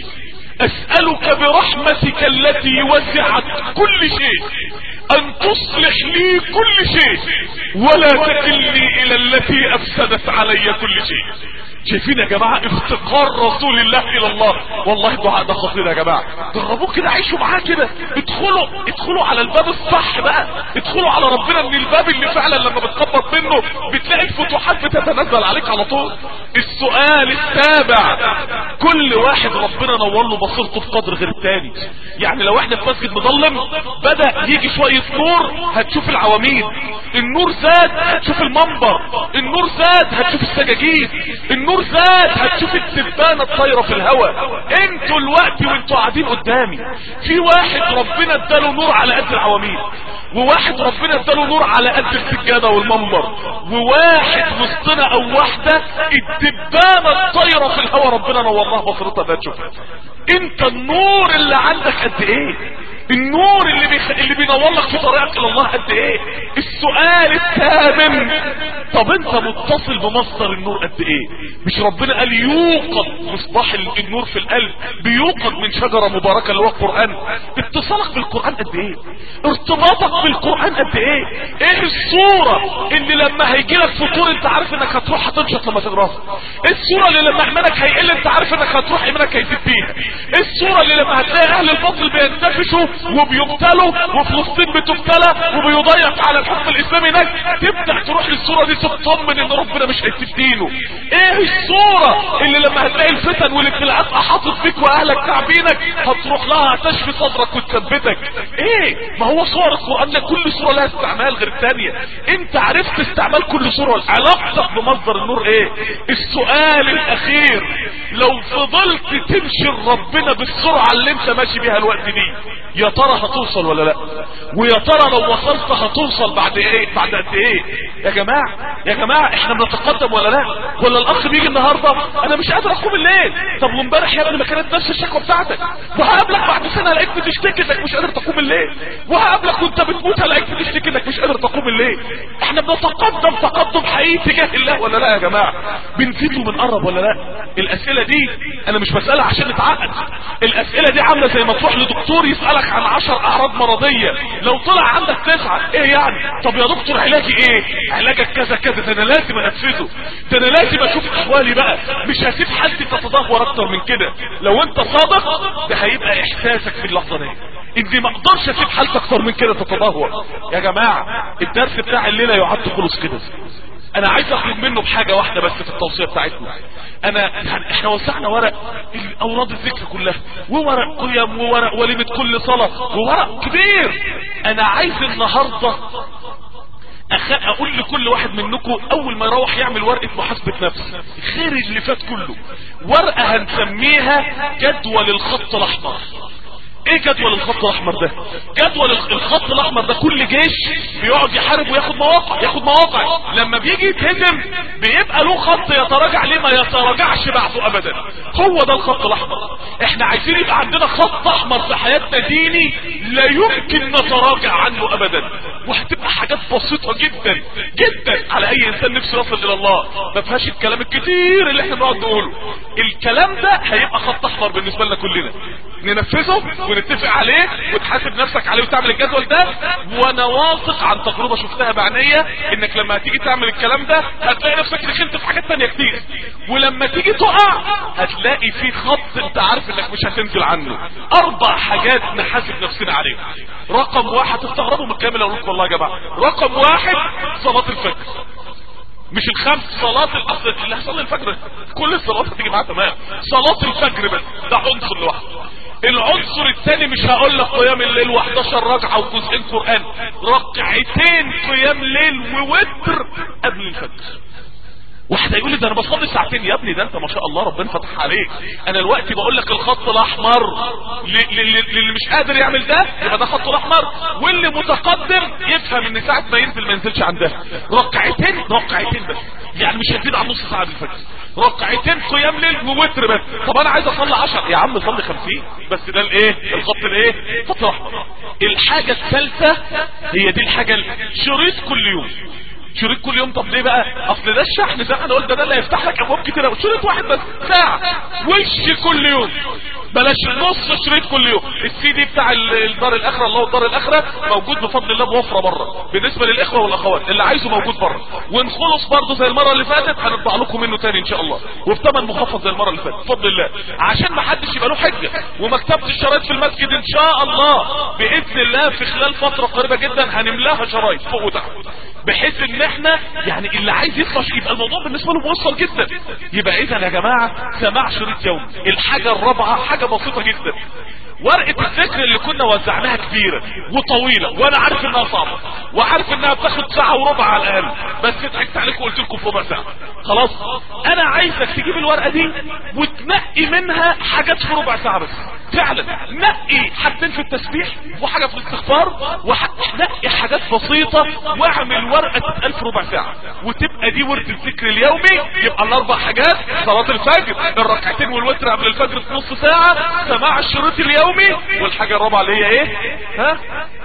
A: اسألك برحمتك التي وسعت كل شيء ان تصلح لي كل شيء ولا تكلني الى التي افسدت علي كل شيء شايفين يا جماعة افتقار رسول الله الى الله والله الدعاء ده خطير يا جماعة جربوه كده عيشوا معاه كده ادخلوا ادخلوا على الباب الصح بقى ادخلوا على ربنا من الباب اللي فعلا لما بتخبط منه بتلاقي الفتوحات بتتنزل عليك على طول السؤال السابع كل واحد ربنا نور له بصيرته بقدر غير التاني يعني لو احنا في مسجد مظلم بدأ يجي شوية نور هتشوف العواميد النور زاد هتشوف المنبر النور زاد هتشوف السجاجيد النور زاد هتشوف الدبانة الطايرة في الهواء انتوا الوقت وانتوا قاعدين قدامي في واحد ربنا اداله نور على قد العواميد وواحد ربنا اداله نور على قد السجادة والمنبر وواحد وسطنا او واحدة الدبانة الطايرة في الهواء ربنا نورها بصيرتها ده تشوفها انت النور اللي عندك قد ايه النور اللي بيخ... اللي بينور لك في طريقك الى الله قد ايه السؤال الثامن طب انت متصل بمصدر النور قد ايه مش ربنا قال يوقد مصباح النور في القلب بيوقد من شجرة مباركة اللي هو القرآن اتصالك بالقرآن قد ايه ارتباطك بالقرآن قد ايه ايه الصورة اللي لما هيجي لك فطور انت عارف انك هتروح هتنشط لما تقراها ايه الصورة اللي لما ايمانك هيقل انت عارف انك هتروح ايمانك هيزيد بيها ايه الصورة اللي لما هتلاقي اهل الباطل بينتفشوا وبيبتلوا وفلسطين بتبتلى وبيضيق على الحكم الاسلامي هناك تبدا تروح للصوره دي تطمن ان ربنا مش هيفتينه ايه الصوره اللي لما هتلاقي الفتن والابتلاءات احاطت بيك واهلك تعبينك هتروح لها هتشفي صدرك وتثبتك ايه ما هو صور القران ده كل صوره لها استعمال غير الثانيه انت عرفت استعمال كل صوره علاقتك بمصدر النور ايه السؤال الاخير لو فضلت تمشي ربنا بالسرعه اللي انت ماشي بيها الوقت دي يا ترى هتوصل ولا لا ويا ترى لو وصلت هتوصل بعد ايه بعد قد ايه يا جماعه يا جماعه احنا بنتقدم ولا لا ولا الاخ بيجي النهارده انا مش قادر اقوم الليل طب وامبارح يا ابني ما كانت نفس الشكوى بتاعتك وهقابلك بعد سنه الاقيك بتشتكي انك مش قادر تقوم الليل وهقابلك وانت بتموت الاقيك بتشتكي انك مش قادر تقوم الليل احنا بنتقدم تقدم حقيقي تجاه الله ولا لا يا جماعه بنزيد وبنقرب ولا لا الاسئله دي انا مش بسالها عشان نتعقد الاسئله دي عامله زي ما تروح لدكتور يسالك عن عشر اعراض مرضية لو طلع عندك تسعة ايه يعني طب يا دكتور علاجي ايه علاجك كذا كذا ده انا لازم انفذه ده انا لازم اشوف احوالي بقى مش هسيب حالتي تتدهور اكتر من كده لو انت صادق ده هيبقى احساسك في اللحظة دي اني ما اقدرش اسيب حالتي اكتر من كده تتدهور يا جماعة الدرس بتاع الليلة يعد خلص كده انا عايز اخرج منه بحاجة واحدة بس في التوصية بتاعتنا انا يعني احنا وسعنا ورق اوراد الذكر كلها وورق قيم وورق وليمة كل صلاة وورق كبير انا عايز النهاردة أخ... اقول لكل واحد منكم اول ما يروح يعمل ورقة محاسبة نفس غير اللي فات كله ورقة هنسميها جدول الخط الاحمر ايه جدول الخط الاحمر ده جدول الخط الاحمر ده كل جيش بيقعد يحارب وياخد مواقع ياخد مواقع لما بيجي يتهزم بيبقى له خط يتراجع ليه ما يتراجعش بعده ابدا هو ده الخط الاحمر احنا عايزين يبقى عندنا خط احمر في حياتنا ديني لا يمكن نتراجع عنه ابدا وهتبقى حاجات بسيطه جدا جدا على اي انسان نفسه يصل الى الله ما فيهاش الكلام الكتير اللي احنا بنقعد نقوله الكلام ده هيبقى خط احمر بالنسبه لنا كلنا ننفذه ونتفق عليه وتحاسب نفسك عليه وتعمل الجدول ده وانا واثق عن تجربة شفتها بعينيا انك لما هتيجي تعمل الكلام ده هتلاقي نفسك دخلت في حاجات تانية كتير ولما تيجي تقع هتلاقي في خط انت عارف انك مش هتنزل عنه اربع حاجات نحاسب نفسنا عليهم رقم واحد تستغربوا من الكلام اللي اقول لكم والله يا جماعه رقم واحد صلاه الفجر مش الخمس صلاة الاصل اللي هيصلي الفجر كل الصلوات هتيجي معاه تمام صلاة الفجر بس ده عنصر لوحده العنصر الثاني مش هقول لك قيام الليل و11 ركعه وجزئين قران ركعتين قيام ليل ووتر قبل الفجر واحد هيقول لي ده انا بصلي ساعتين يا ابني ده انت ما شاء الله ربنا فتح عليك انا دلوقتي بقول لك الخط الاحمر للي مش قادر يعمل ده يبقى ده خط الاحمر واللي متقدم يفهم ان ساعه ما ينزل ما ينزلش عندها ركعتين ركعتين بس يعني مش هتزيد عن نص ساعه بالفجر ركعتين قيام ليل ووتر بس طب انا عايز اصلي 10 يا عم صلي 50 بس ده الايه الخط الايه خط الاحمر الحاجه الثالثه هي دي الحاجه شريط كل يوم شريط كل يوم طب ليه بقى اصل ده الشحن زي ما انا قلت ده اللي هيفتح لك ابواب كتير شريط واحد بس ساعه وش كل يوم بلاش نص شريط كل يوم السي دي بتاع الدار الاخره الله والدار الاخره موجود بفضل الله بوفره بره بالنسبه للاخوه والاخوات اللي عايزه موجود بره ونخلص برضه زي المره اللي فاتت هنطبع لكم منه تاني ان شاء الله وبثمن مخفض زي المره اللي فاتت بفضل الله عشان ما حدش يبقى له حجه ومكتبه الشرايط في المسجد ان شاء الله باذن الله في خلال فتره قريبه جدا هنملاها شرايط فوق وتحت بحيث ان احنا يعني اللي عايز يطلع يبقى الموضوع بالنسبه له موصل جدا يبقى اذا يا جماعه سماع شريط يوم الحاجه الرابعه حاجه بسيطه جدا ورقة الذكر اللي كنا وزعناها كبيرة وطويلة وانا عارف انها صعبة وعارف انها بتاخد ساعة وربع على الاقل بس ضحكت عليكم وقلت لكم في ربع ساعة خلاص انا عايزك تجيب الورقة دي وتنقي منها حاجات في ربع ساعة بس فعلا نقي حاجتين في التسبيح وحاجة في الاستغفار ونقي حاجات بسيطة واعمل ورقة تتقال في ربع ساعة وتبقى دي ورد الذكر اليومي يبقى الاربع حاجات صلاة الفجر الركعتين والوتر قبل الفجر في نص ساعة سماع الشريط اليومي والحاجة الرابعة اللي هي ايه ها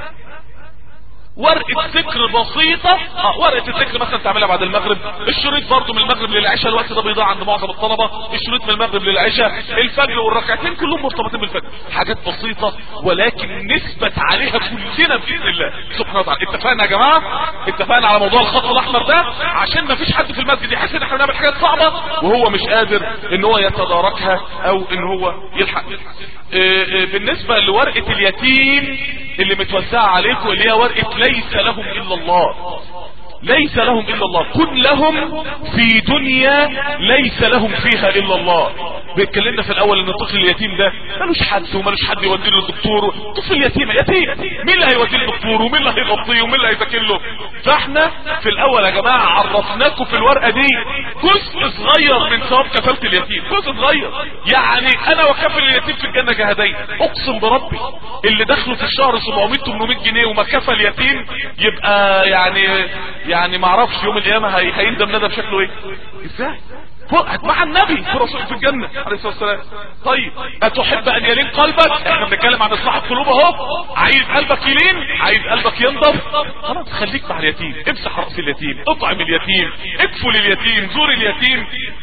A: ورقة ذكر بسيطة اه ورقة الذكر مثلا تعملها بعد المغرب الشريط برضه من المغرب للعشاء الوقت ده بيضيع عند معظم الطلبة الشريط من المغرب للعشاء الفجر والركعتين كلهم مرتبطين بالفجر حاجات بسيطة ولكن نثبت عليها كلنا بإذن الله سبحانه وتعالى اتفقنا يا جماعة اتفقنا على موضوع الخط الأحمر ده عشان ما فيش حد في المسجد يحس ان احنا بنعمل حاجات صعبة وهو مش قادر ان هو يتداركها او ان هو يلحق اه اه بالنسبة لورقة اليتيم اللي متوزعة عليكم اللي هي ورقة ليس لهم الا الله ليس لهم الا الله كن لهم في دنيا ليس لهم فيها الا الله بيتكلمنا في الاول ان الطفل اليتيم ده ملوش حد وملوش حد يودي له الدكتور طفل يتيم يتيم مين اللي هيودي له الدكتور ومين اللي هيغطيه ومين اللي هيذاكر له فاحنا في الاول يا جماعه عرفناكم في الورقه دي جزء صغير من ثواب كفاله اليتيم جزء صغير يعني انا وكفل اليتيم في الجنه جهدين اقسم بربي اللي دخله في الشهر 700 800 جنيه وما كفى اليتيم يبقى يعني يعني ما اعرفش يوم القيامه هي... هيندم ندم شكله ايه ازاي مع النبي في رسول في الجنة عليه الصلاة والسلام طيب أتحب أن يلين قلبك احنا بنتكلم عن إصلاح القلوب اهو عايز قلبك يلين عايز قلبك ينضف خلاص خليك مع اليتيم امسح رأس اليتيم اطعم اليتيم اكفل اليتيم زور اليتيم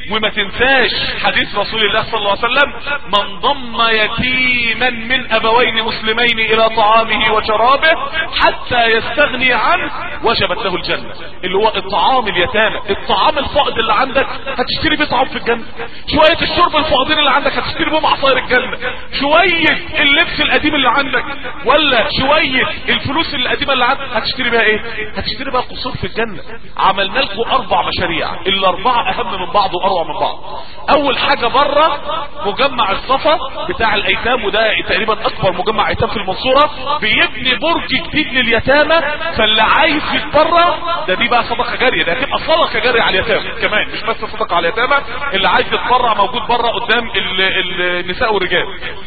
A: وما تنساش حديث رسول الله صلى الله عليه وسلم من ضم يتيما من ابوين مسلمين الى طعامه وشرابه حتى يستغني عنه وجبت له الجنة اللي هو الطعام اليتامى الطعام الفائض اللي عندك هتشتري بيه طعام في الجنة شوية الشرب الفائضين اللي عندك هتشتري بيهم عصاير الجنة شوية اللبس القديم اللي عندك ولا شوية الفلوس القديمة اللي عندك هتشتري بيها ايه هتشتري بيها قصور في الجنة عملنا لكم اربع مشاريع الاربعة اهم من بعض واروع من بعض اول حاجة بره مجمع الصفا بتاع الايتام وده تقريبا اكبر مجمع ايتام في المنصورة بيبني برج جديد لليتامى فاللي عايز يتبرع ده دي بقى صدقة جارية ده هتبقى صدقة جارية على اليتامى كمان مش بس صدقة على اليتامى اللي عايز يتبرع موجود بره قدام ال- ال- النساء والرجال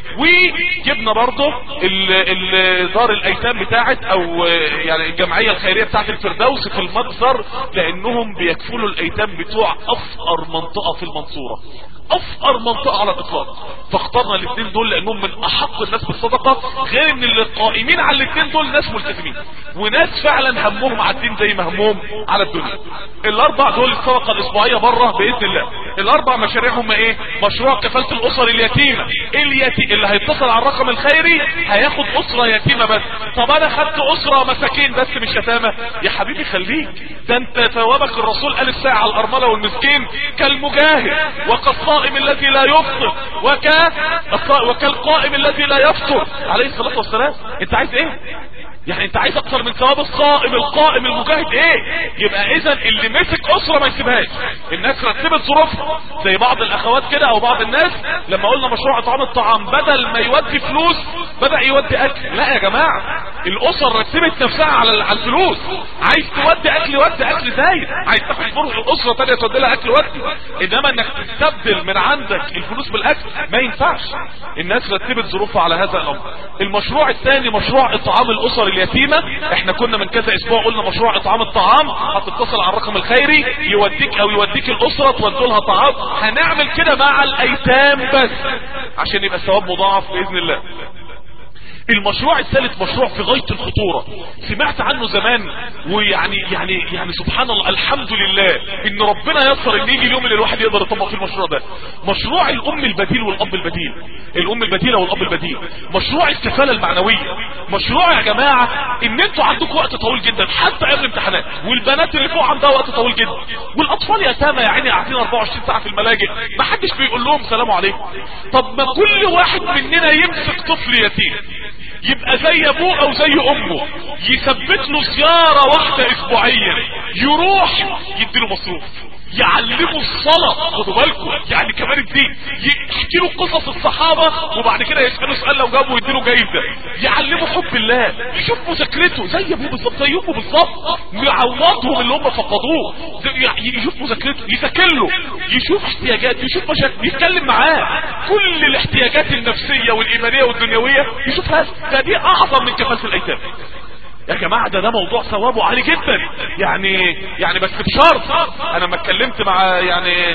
A: وجبنا برضه ال- ال- دار الايتام بتاعت او يعني الجمعية الخيرية بتاعت الفردوس في المجزر لانهم بيكفلوا الايتام بتوع افقر منطقة في المنصورة افقر منطقة على الاطلاق فاخترنا الاثنين دول لانهم من احق الناس بالصدقة غير ان اللي قائمين على الاثنين دول ناس ملتزمين وناس فعلا همهم على الدين زي ما همهم على الدنيا الاربع دول الصدقة الاسبوعية بره باذن الله الاربع مشاريع هم ايه مشروع كفالة الاسر اليتيمة اليتي اللي هيتصل على الرقم الخيري هياخد اسرة يتيمة بس طب انا خدت اسرة مساكين بس مش يتامى يا حبيبي خليك ده انت ثوابك الرسول قال الساعة على الارملة والمسكين كالمجاهد وكالصائم الذي لا يفطر وك وكالقائم الذي لا يفطر عليه الصلاة والسلام انت عايز ايه يعني انت عايز اكتر من ثواب الصائم القائم المجاهد ايه يبقى اذا اللي مسك اسره ما يسيبهاش الناس رتبت ظروفها زي بعض الاخوات كده او بعض الناس لما قلنا مشروع اطعام الطعام بدل ما يودي فلوس بدا يودي اكل لا يا جماعه الاسر رتبت نفسها على على الفلوس عايز تودي اكل ودي اكل زايد عايز تاخد فرصه الاسره ثانيه تودي لها اكل ودي انما انك تستبدل من عندك الفلوس بالاكل ما ينفعش الناس رتبت ظروفها على هذا الامر المشروع الثاني مشروع اطعام الاسر اليتيمة احنا كنا من كذا اسبوع قلنا مشروع اطعام الطعام هتتصل على الرقم الخيري يوديك او يوديك الاسرة تودوا لها طعام هنعمل كده مع الايتام بس عشان يبقى الثواب مضاعف باذن الله المشروع الثالث مشروع في غاية الخطورة سمعت عنه زمان ويعني يعني يعني سبحان الله الحمد لله ان ربنا يسر ان يجي اليوم اللي الواحد يقدر يطبق فيه المشروع ده مشروع الام البديل والاب البديل الام البديلة والاب البديل مشروع الكفالة المعنوية مشروع يا جماعة ان انتوا عندكم وقت طويل جدا حتى ايام الامتحانات والبنات اللي فوق عندها وقت طويل جدا والاطفال يتامى يا عيني قاعدين 24 ساعة في الملاجئ ما حدش بيقول لهم سلام عليكم طب ما كل واحد مننا يمسك طفل يتيم يبقى زي ابوه او زي امه يثبت له زيارة واحدة اسبوعيا يروح يديله مصروف يعلموا الصلاة خدوا بالكم يعني كمان الدين يحكي له قصص الصحابة وبعد كده يسألوا سؤال لو جابوا يديله جايزة يعلموا حب الله يشوف مذاكرته زي ابوه بالظبط زي امه بالظبط يعوضهم اللي هم فقدوه يشوف مذاكرته يذاكر له يشوف احتياجات يشوف مشاكل يتكلم معاه كل الاحتياجات النفسية والايمانية والدنيوية يشوف هذا ده دي اعظم من كفالة الايتام يا جماعة ده ده موضوع ثوابه عالي جدا يعني يعني بس بشرط انا ما اتكلمت مع يعني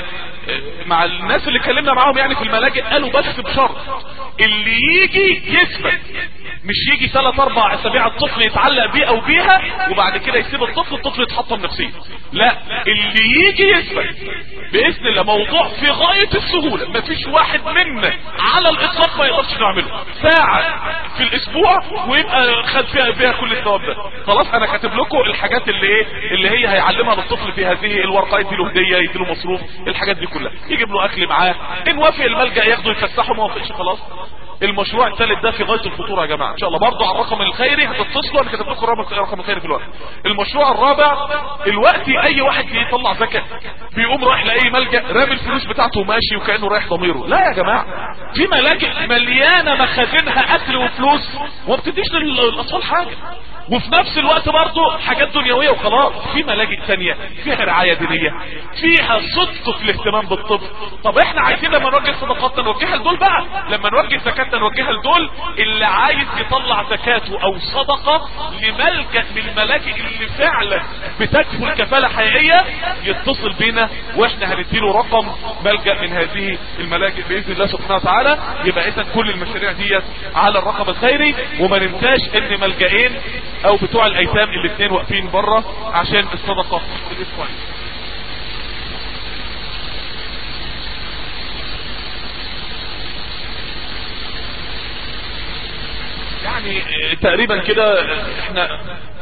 A: مع الناس اللي اتكلمنا معاهم يعني في الملاجئ قالوا بس بشرط اللي يجي يثبت مش يجي ثلاث اربع اسابيع الطفل يتعلق بيه او بيها وبعد كده يسيب الطفل الطفل يتحطم نفسيا لا اللي يجي يثبت باذن الله موضوع في غاية السهولة مفيش واحد منا على الاطلاق ما يقدرش نعمله ساعة في الاسبوع ويبقى خد فيها, فيها كل الثواب ده خلاص انا كاتب لكم الحاجات اللي ايه اللي هي هيعلمها للطفل في هذه الورقه يديله هديه يديله مصروف الحاجات دي كلها يجيب له اكل معاه ان وافق الملجا ياخده يفسحه ما وافقش خلاص المشروع الثالث ده في غايه الخطوره يا جماعه ان شاء الله برضه على الرقم الخيري هتتصلوا انا كاتب لكم الرقم الخيري في الوقت المشروع الرابع الوقت اي واحد يطلع زكاه بيقوم رايح لاي ملجا رامي الفلوس بتاعته وماشي وكانه رايح ضميره لا يا جماعه في ملاجئ مليانه مخازنها اكل وفلوس وما بتديش للاطفال حاجه وفي نفس الوقت برضه حاجات دنيويه وخلاص في ملاجئ ثانيه فيها رعايه دينيه فيها صدق في الاهتمام بالطفل طب احنا عايزين لما نوجه صدقاتنا نوجهها لدول بقى لما نوجه زكاتنا نوجهها لدول اللي عايز يطلع زكاته او صدقه لملجا من الملاجئ اللي فعلا بتكفل كفاله حقيقيه يتصل بينا واحنا هنديله رقم ملجا من هذه الملاجئ باذن الله سبحانه وتعالى يبقى اذا كل المشاريع ديت على الرقم الخيري وما ننساش ان ملجئين او بتوع الايتام الاثنين واقفين بره عشان الصدقة الاسبوعية تقريبا كده احنا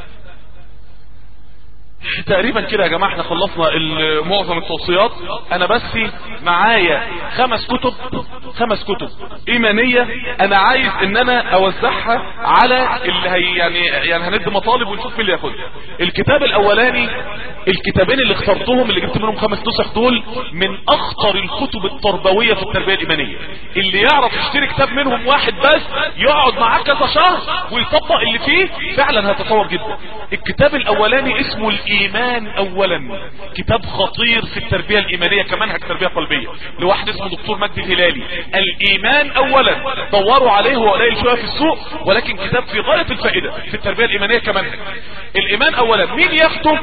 A: تقريبا كده يا جماعة احنا خلصنا معظم التوصيات انا بس معايا خمس كتب خمس كتب ايمانية انا عايز ان انا اوزعها على اللي هي يعني يعني هندي مطالب ونشوف مين اللي ياخدها الكتاب الاولاني الكتابين اللي اخترتهم اللي جبت منهم خمس نسخ دول من اخطر الكتب التربوية في التربية الايمانية اللي يعرف يشتري كتاب منهم واحد بس يقعد معاه كذا شهر ويطبق اللي فيه فعلا هيتطور جدا الكتاب الاولاني اسمه الايمان اولا كتاب خطير في التربية الايمانية كمان تربية قلبية لواحد اسمه دكتور مجدي الهلالي الايمان اولا دوروا عليه هو قليل شوية في السوق ولكن كتاب في غاية الفائدة في التربية الايمانية كمان الايمان اولا مين ياخده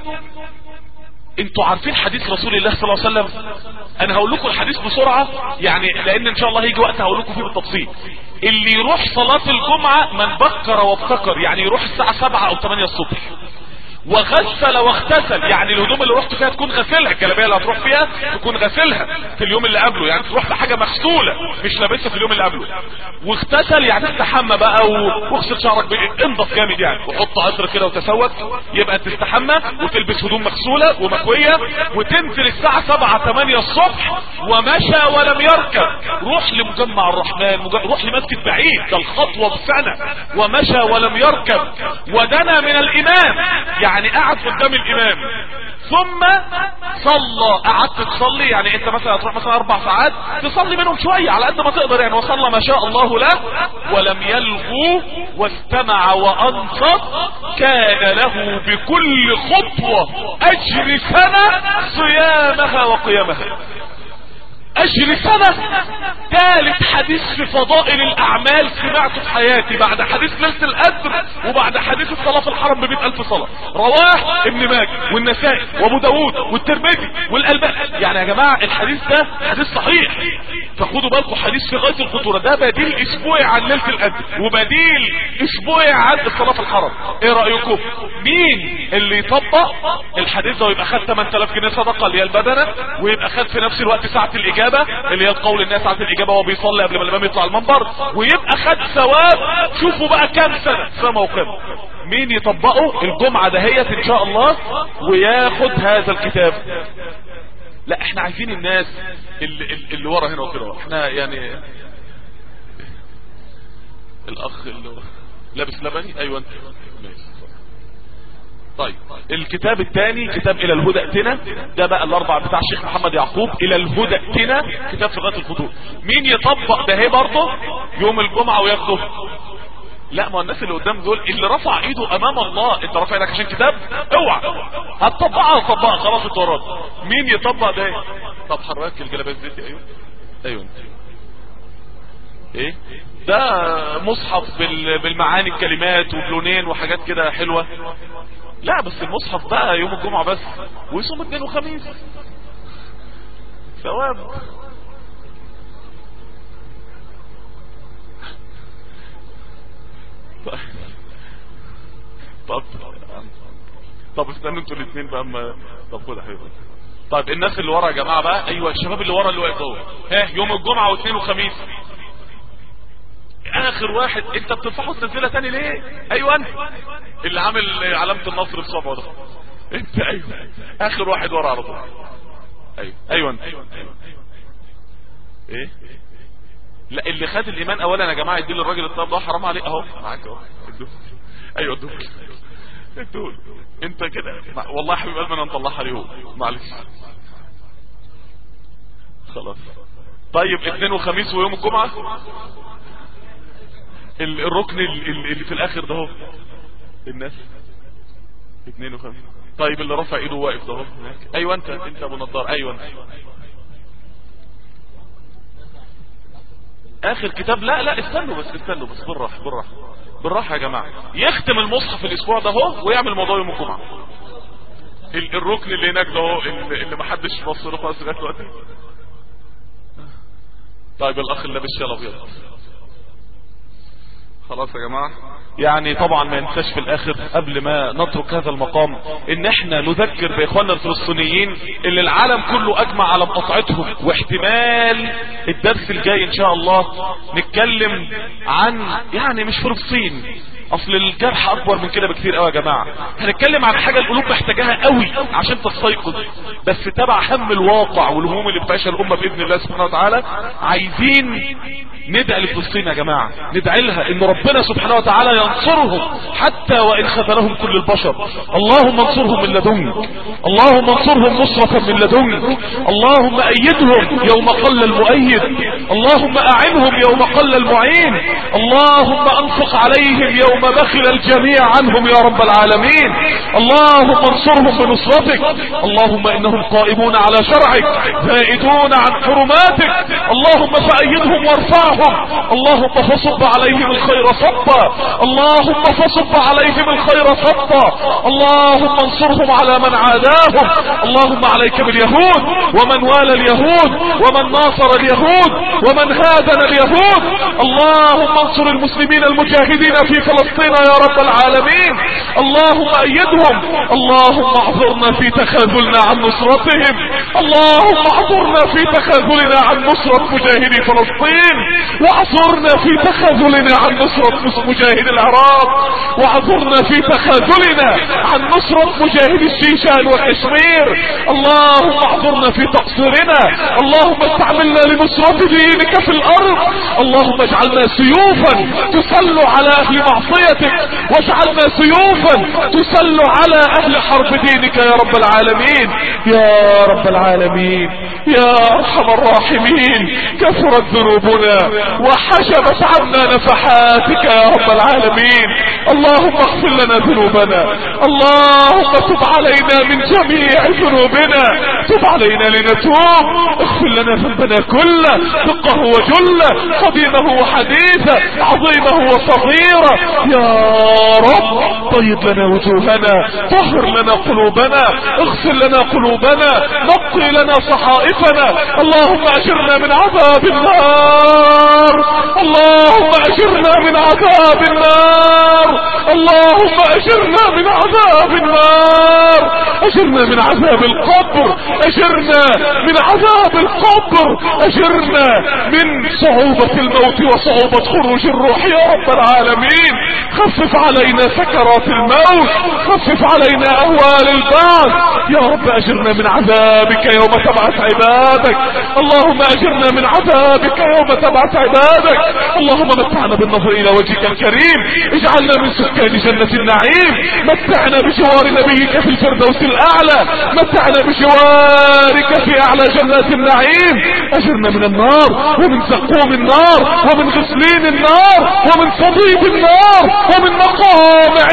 A: انتوا عارفين حديث رسول الله صلى الله عليه وسلم انا هقول لكم الحديث بسرعة يعني لان ان شاء الله هيجي وقت هقول لكم فيه بالتفصيل اللي يروح صلاة الجمعة من بكر وابتكر يعني يروح الساعة 7 او 8 الصبح وغسل واغتسل يعني الهدوم اللي رحت فيها تكون غسلها الجلابيه اللي هتروح فيها تكون غسلها في اليوم اللي قبله يعني تروح بحاجه مغسوله مش لابسها في اليوم اللي قبله واغتسل يعني تستحمى بقى واغسل شعرك انضف جامد يعني وحط عطر كده وتسوق يبقى تستحمى وتلبس هدوم مغسوله ومكويه وتنزل الساعه 7 8 الصبح ومشى ولم يركب روح لمجمع الرحمن مج... روح لمسجد بعيد ده الخطوه بسنه ومشى ولم يركب ودنا من الامام يعني يعني قعد قدام الامام ثم صلى قعدت تصلي يعني انت مثلا هتروح مثلا اربع ساعات تصلي منهم شوية على قد ما تقدر يعني وصلى ما شاء الله له ولم يلغو واستمع وانصت كان له بكل خطوة اجر سنة صيامها وقيامها اجر سنة ثالث حديث في فضائل الاعمال سمعته في حياتي بعد حديث ليلة القدر وبعد حديث الصلاة في الحرم بمئة الف صلاة رواه ابن ماجه والنسائي وابو داود والترمذي والالباني يعني يا جماعة الحديث ده حديث صحيح فخدوا بالكم حديث في غاية الخطورة ده بديل اسبوعي عن ليلة القدر وبديل اسبوعي عن الصلاة في الحرم ايه رأيكم مين اللي يطبق الحديث ده ويبقى خد 8000 جنيه صدقة اللي هي البدنة ويبقى خد في نفس الوقت ساعة الاجابة الاجابة اللي هي قول الناس ساعة الاجابة وهو بيصلي قبل ما الامام يطلع المنبر ويبقى خد ثواب شوفوا بقى كام سنة سنة وقيمة مين يطبقه الجمعة دهيت ان شاء الله وياخد هذا الكتاب لا احنا عايزين الناس اللي, اللي ورا هنا وكده احنا يعني الاخ اللي لابس لبني ايوه انت ماشي طيب الكتاب الثاني كتاب الى الهدى اتنا ده بقى الاربع بتاع الشيخ محمد يعقوب الى الهدى اتنا كتاب في غايه الخطوط مين يطبق ده هي برضه يوم الجمعه وياخده لا ما الناس اللي قدام دول اللي رفع ايده امام الله انت رافع ايدك عشان كتاب اوعى هتطبقها هتطبقها خلاص انت وراك مين يطبق ده طب حرك الجلابيه الزيتي ايوه ايوه ايه ده مصحف بالمعاني الكلمات وبلونين وحاجات كده حلوة لا بس المصحف بقى يوم الجمعة بس ويصوم اثنين وخميس ثواب طب طب استنوا انتوا الاثنين بقى اما طب خد يا حبيبي طيب الناس اللي ورا يا جماعه بقى ايوه الشباب اللي ورا اللي واقف دول ها يوم الجمعه واثنين وخميس اخر واحد انت بترفعه تنزلها تاني ليه ايوه انت اللي عامل علامة النصر في صبعه ده انت ايوه اخر واحد ورا على طول ايوه ايوه انت ايه لا اللي خد الايمان اولا يا جماعه يدي للراجل الطيب ده حرام عليه اهو معاك اهو ادوه ايوه ادوه ادوه انت كده والله يا حبيب قلبي انا نطلعها ليه معلش خلاص طيب اثنين وخميس ويوم الجمعه الركن اللي في الاخر ده اهو الناس اثنين وخمسة طيب اللي رفع ايده واقف ده اهو ايوه انت انت ابو نضار ايوه انت اخر كتاب لا لا استنوا بس استنوا بس بالراحه بالراحه بالراحه يا جماعه يختم المصحف الاسبوع ده اهو ويعمل موضوع يوم الجمعه الركن اللي هناك ده اهو اللي ما حدش بص له خالص لغايه دلوقتي طيب الاخ اللي لابس شال ابيض خلاص يا جماعة يعني طبعا ما ينساش في الاخر قبل ما نترك هذا المقام ان احنا نذكر باخواننا الفلسطينيين اللي العالم كله اجمع على مقاطعتهم واحتمال الدرس الجاي ان شاء الله نتكلم عن يعني مش فلسطين اصل الجرح اكبر من كده بكتير قوي يا جماعة هنتكلم عن حاجة القلوب محتاجاها قوي عشان تستيقظ بس تبع هم الواقع والهموم اللي بتعيشها الامة باذن الله سبحانه وتعالى عايزين ندعي لفلسطين يا جماعة ندعي لها ان ربنا سبحانه وتعالى ينصرهم حتى وان خذلهم كل البشر اللهم انصرهم من لدنك اللهم انصرهم نصرة من لدنك اللهم ايدهم يوم قل المؤيد اللهم اعنهم يوم قل المعين اللهم انفق عليهم يوم بخل الجميع عنهم يا رب العالمين اللهم انصرهم بنصرتك اللهم انهم قائمون على شرعك زائدون عن حرماتك اللهم فأيدهم وارفعهم اللهم فصب عليهم الخير صبا اللهم فصب عليهم الخير صبا اللهم انصرهم على من عاداهم اللهم عليك باليهود ومن والى اليهود ومن ناصر اليهود ومن هادن اليهود اللهم انصر المسلمين المجاهدين في فلسطين يا رب العالمين اللهم ايدهم اللهم اعذرنا في تخاذلنا عن نصرتهم اللهم اعذرنا في تخاذلنا عن نصرة مجاهدي فلسطين واعذرنا في تخاذلنا عن نصرة مجاهدي العراق واعذرنا في تخاذلنا عن نصرة مجاهدي الشيشان وكشمير اللهم اعذرنا في تقصيرنا اللهم استعملنا لنصرة دينك في الارض اللهم اجعلنا سيوفا تسل على اهل معصيتك واجعلنا سيوفا تسل على اهل حرب دينك يا رب العالمين يا رب العالمين يا ارحم الراحمين كثرت ذنوبنا وحجبت عنا نفحاتك يا رب العالمين اللهم اغفر لنا ذنوبنا اللهم تب علينا من جميع ذنوبنا تب علينا لنتوب اغفر لنا ذنبنا كله دقه وجله قديمه وحديثه عظيمه وصغيره يا رب طيب لنا وجوهنا طهر لنا قلوبنا اغسل لنا قلوبنا نقي لنا صحائفنا اللهم اجرنا من عذاب النار اللهم اجرنا من عذاب النار اللهم اجرنا من عذاب النار اجرنا من عذاب القبر اجرنا من عذاب القبر اجرنا من صعوبة الموت وصعوبة خروج الروح يا رب العالمين خفف علينا سكرات الموت خفف علينا اهوال البعث يا رب اجرنا من عذابك يوم تبعث عبادك اللهم اجرنا من عذابك يوم تبعث عبادك اللهم متعنا بالنظر الى وجهك الكريم اجعلنا من سكان جنة النعيم متعنا بجوار نبيك في الفردوس الاعلى متعنا بجوارك في اعلى جنات النعيم اجرنا من النار ومن زقوم النار ومن غسلين النار ومن صديد النار ومن مقامع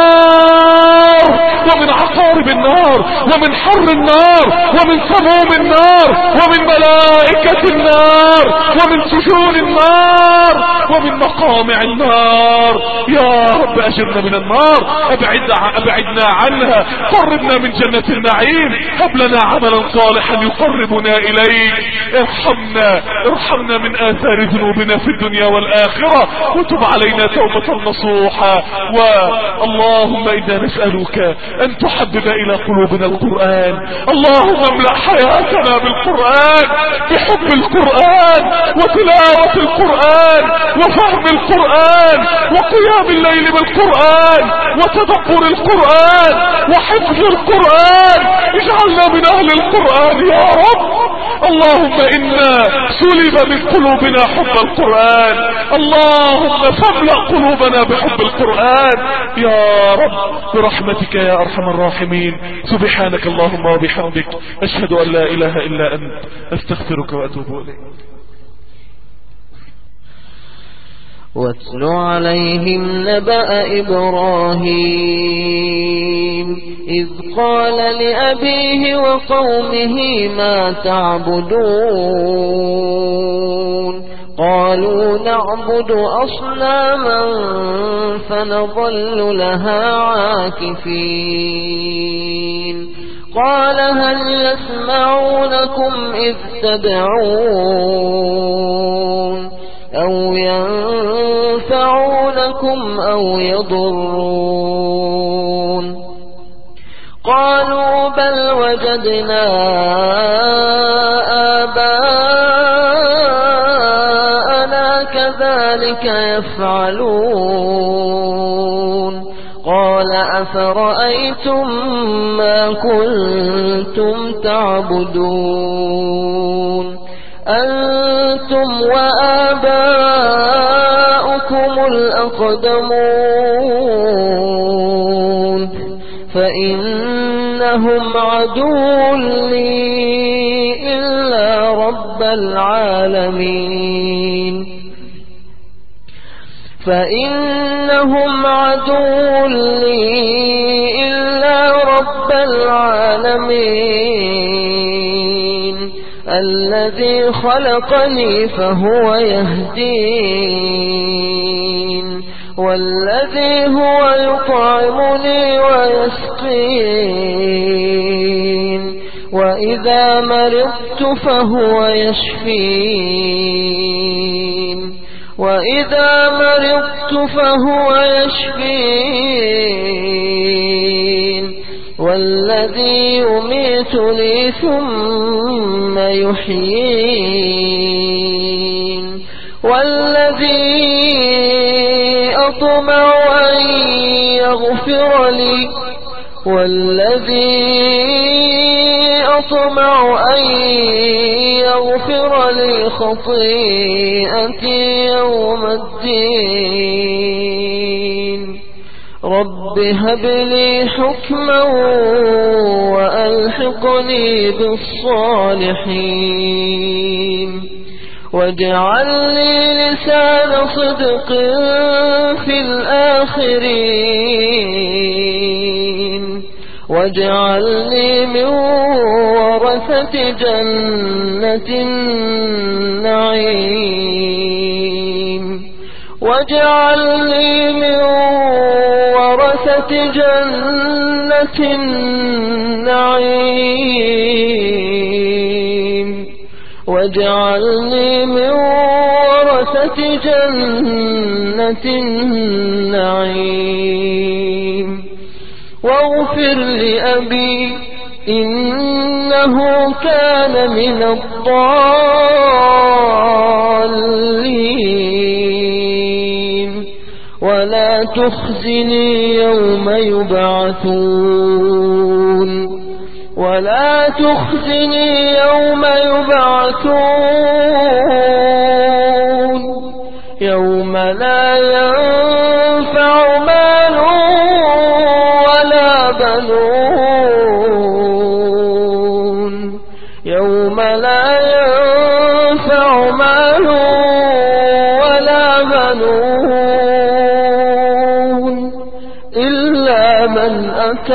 A: النار ومن عقارب النار ومن حر النار ومن سموم النار ومن ملائكة النار ومن سجون النار ومن مقامع النار يا رب اجرنا من النار ابعد ابعدنا عنها قربنا من جنة النعيم هب لنا عملا صالحا يقربنا اليك ارحمنا ارحمنا من اثار ذنوبنا في الدنيا والاخرة وتب علينا توبة نصوحا واللهم انا نسألك ان تحبب الى قلوبنا القرآن اللهم املأ حياتنا بالقرآن بحب القرآن وتلاوة القرآن وفهم القرآن وقيام الليل بالقرآن وتدبر القرآن وحفظ القرآن اجعلنا من اهل القرآن يا رب اللهم انا سلب من قلوبنا حب القرآن اللهم فاملأ قلوبنا بحب القرآن يا رب برحمتك يا ارحم الراحمين سبحانك اللهم وبحمدك اشهد ان لا اله الا انت استغفرك واتوب اليك
B: واتل عليهم نبأ إبراهيم إذ قال لأبيه وقومه ما تعبدون قالوا نعبد أصناما فنظل لها عاكفين قال هل يسمعونكم إذ تدعون أو ينفعونكم أو يضرون قالوا بل وجدنا آباءنا كذلك يفعلون فرأيتم ما كنتم تعبدون أنتم وآباؤكم الأقدمون فإنهم عدو لي إلا رب العالمين فإنهم عدو لي إلا رب العالمين الذي خلقني فهو يهدين والذي هو يطعمني ويسقين وإذا مرضت فهو يشفين وإذا مرضت فهو يشفين والذي يميتني ثم يحيين والذي أطمع أن يغفر لي والذي أطمع أن يغفر لي خطيئتي يوم الدين رب هب لي حكما وألحقني بالصالحين واجعل لي لسان صدق في الآخرين واجعلني من ورثة جنة النعيم واجعلني من ورثة جنة النعيم واجعلني من ورثة جنة النعيم واغفر لأبي إنه كان من الضالين ولا تخزني يوم يبعثون ولا تخزني يوم يبعثون يوم لا ينفع مال ولا بنون يوم لا ينفع مال ولا بنون إلا من أتى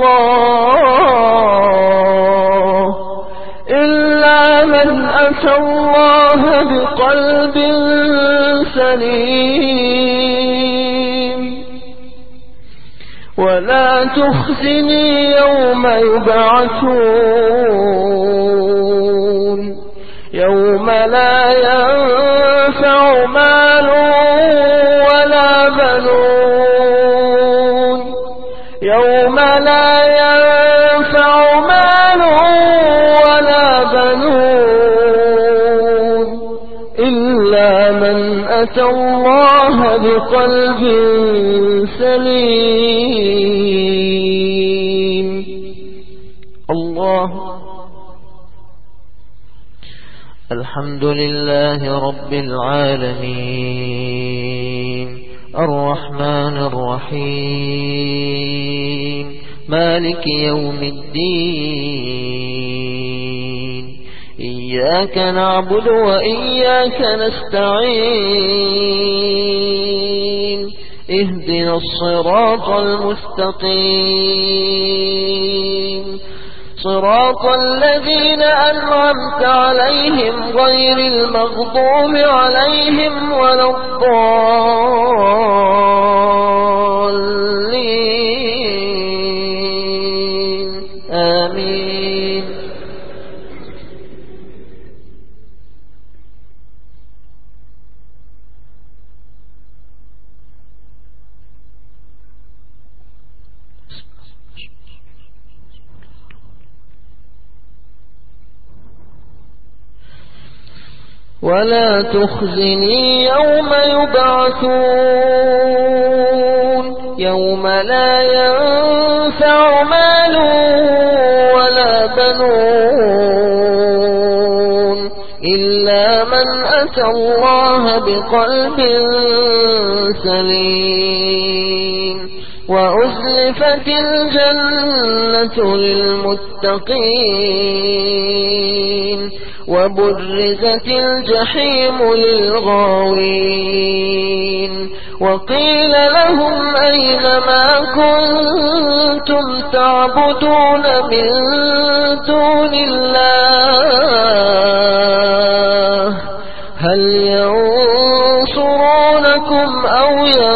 B: الله إلا من أتى الله بقلب سليم ولا تخزني يوم يبعثون يوم لا ينفع مال ولا بنون يوم لا ينفع مال ولا بنون إلا من أتى الله بقلب سليم الله الحمد لله رب العالمين الرحمن الرحيم مالك يوم الدين إياك نعبد وإياك نستعين اهدنا الصراط المستقيم صراط الذين أنعمت عليهم غير المغضوب عليهم ولا الضالين آمين ولا تخزني يوم يبعثون يوم لا ينفع مال ولا بنون إلا من أتى الله بقلب سليم وأزلفت الجنة للمتقين وبرزت الجحيم للغاوين وقيل لهم أين ما كنتم تعبدون من دون الله هل ينصرونكم أو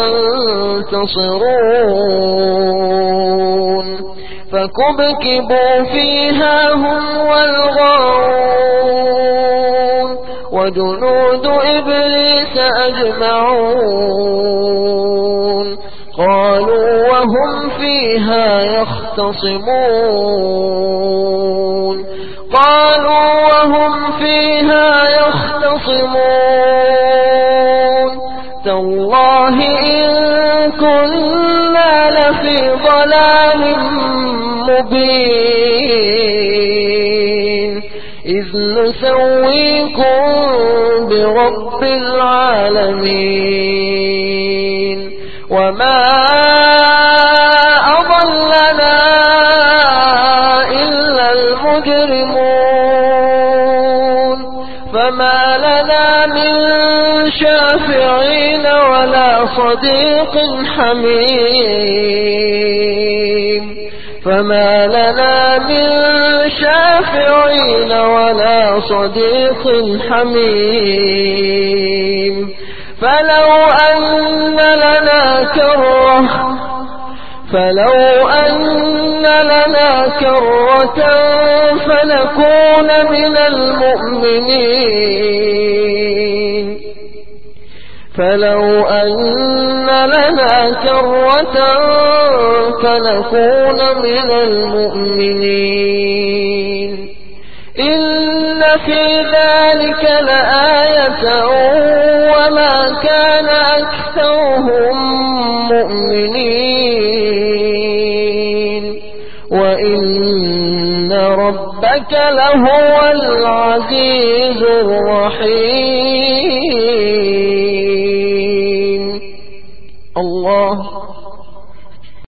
B: ينتصرون فكبكبوا فيها هم والغاوون وجنود إبليس أجمعون قالوا وهم فيها يختصمون قالوا وهم فيها يختصمون تالله إن كنا لفي ضلال مبين إذ نسويكم برب العالمين وما أضلنا إلا المجرمون فما لنا من شافعين ولا صديق حميم فما لنا من شافعين ولا صديق حميم فلو أن لنا كرة فلو أن لنا كرة فنكون من المؤمنين فلو أن لنا كرة فنكون من المؤمنين إن في ذلك لآية وما كان أكثرهم مؤمنين وإن ربك لهو العزيز الرحيم الله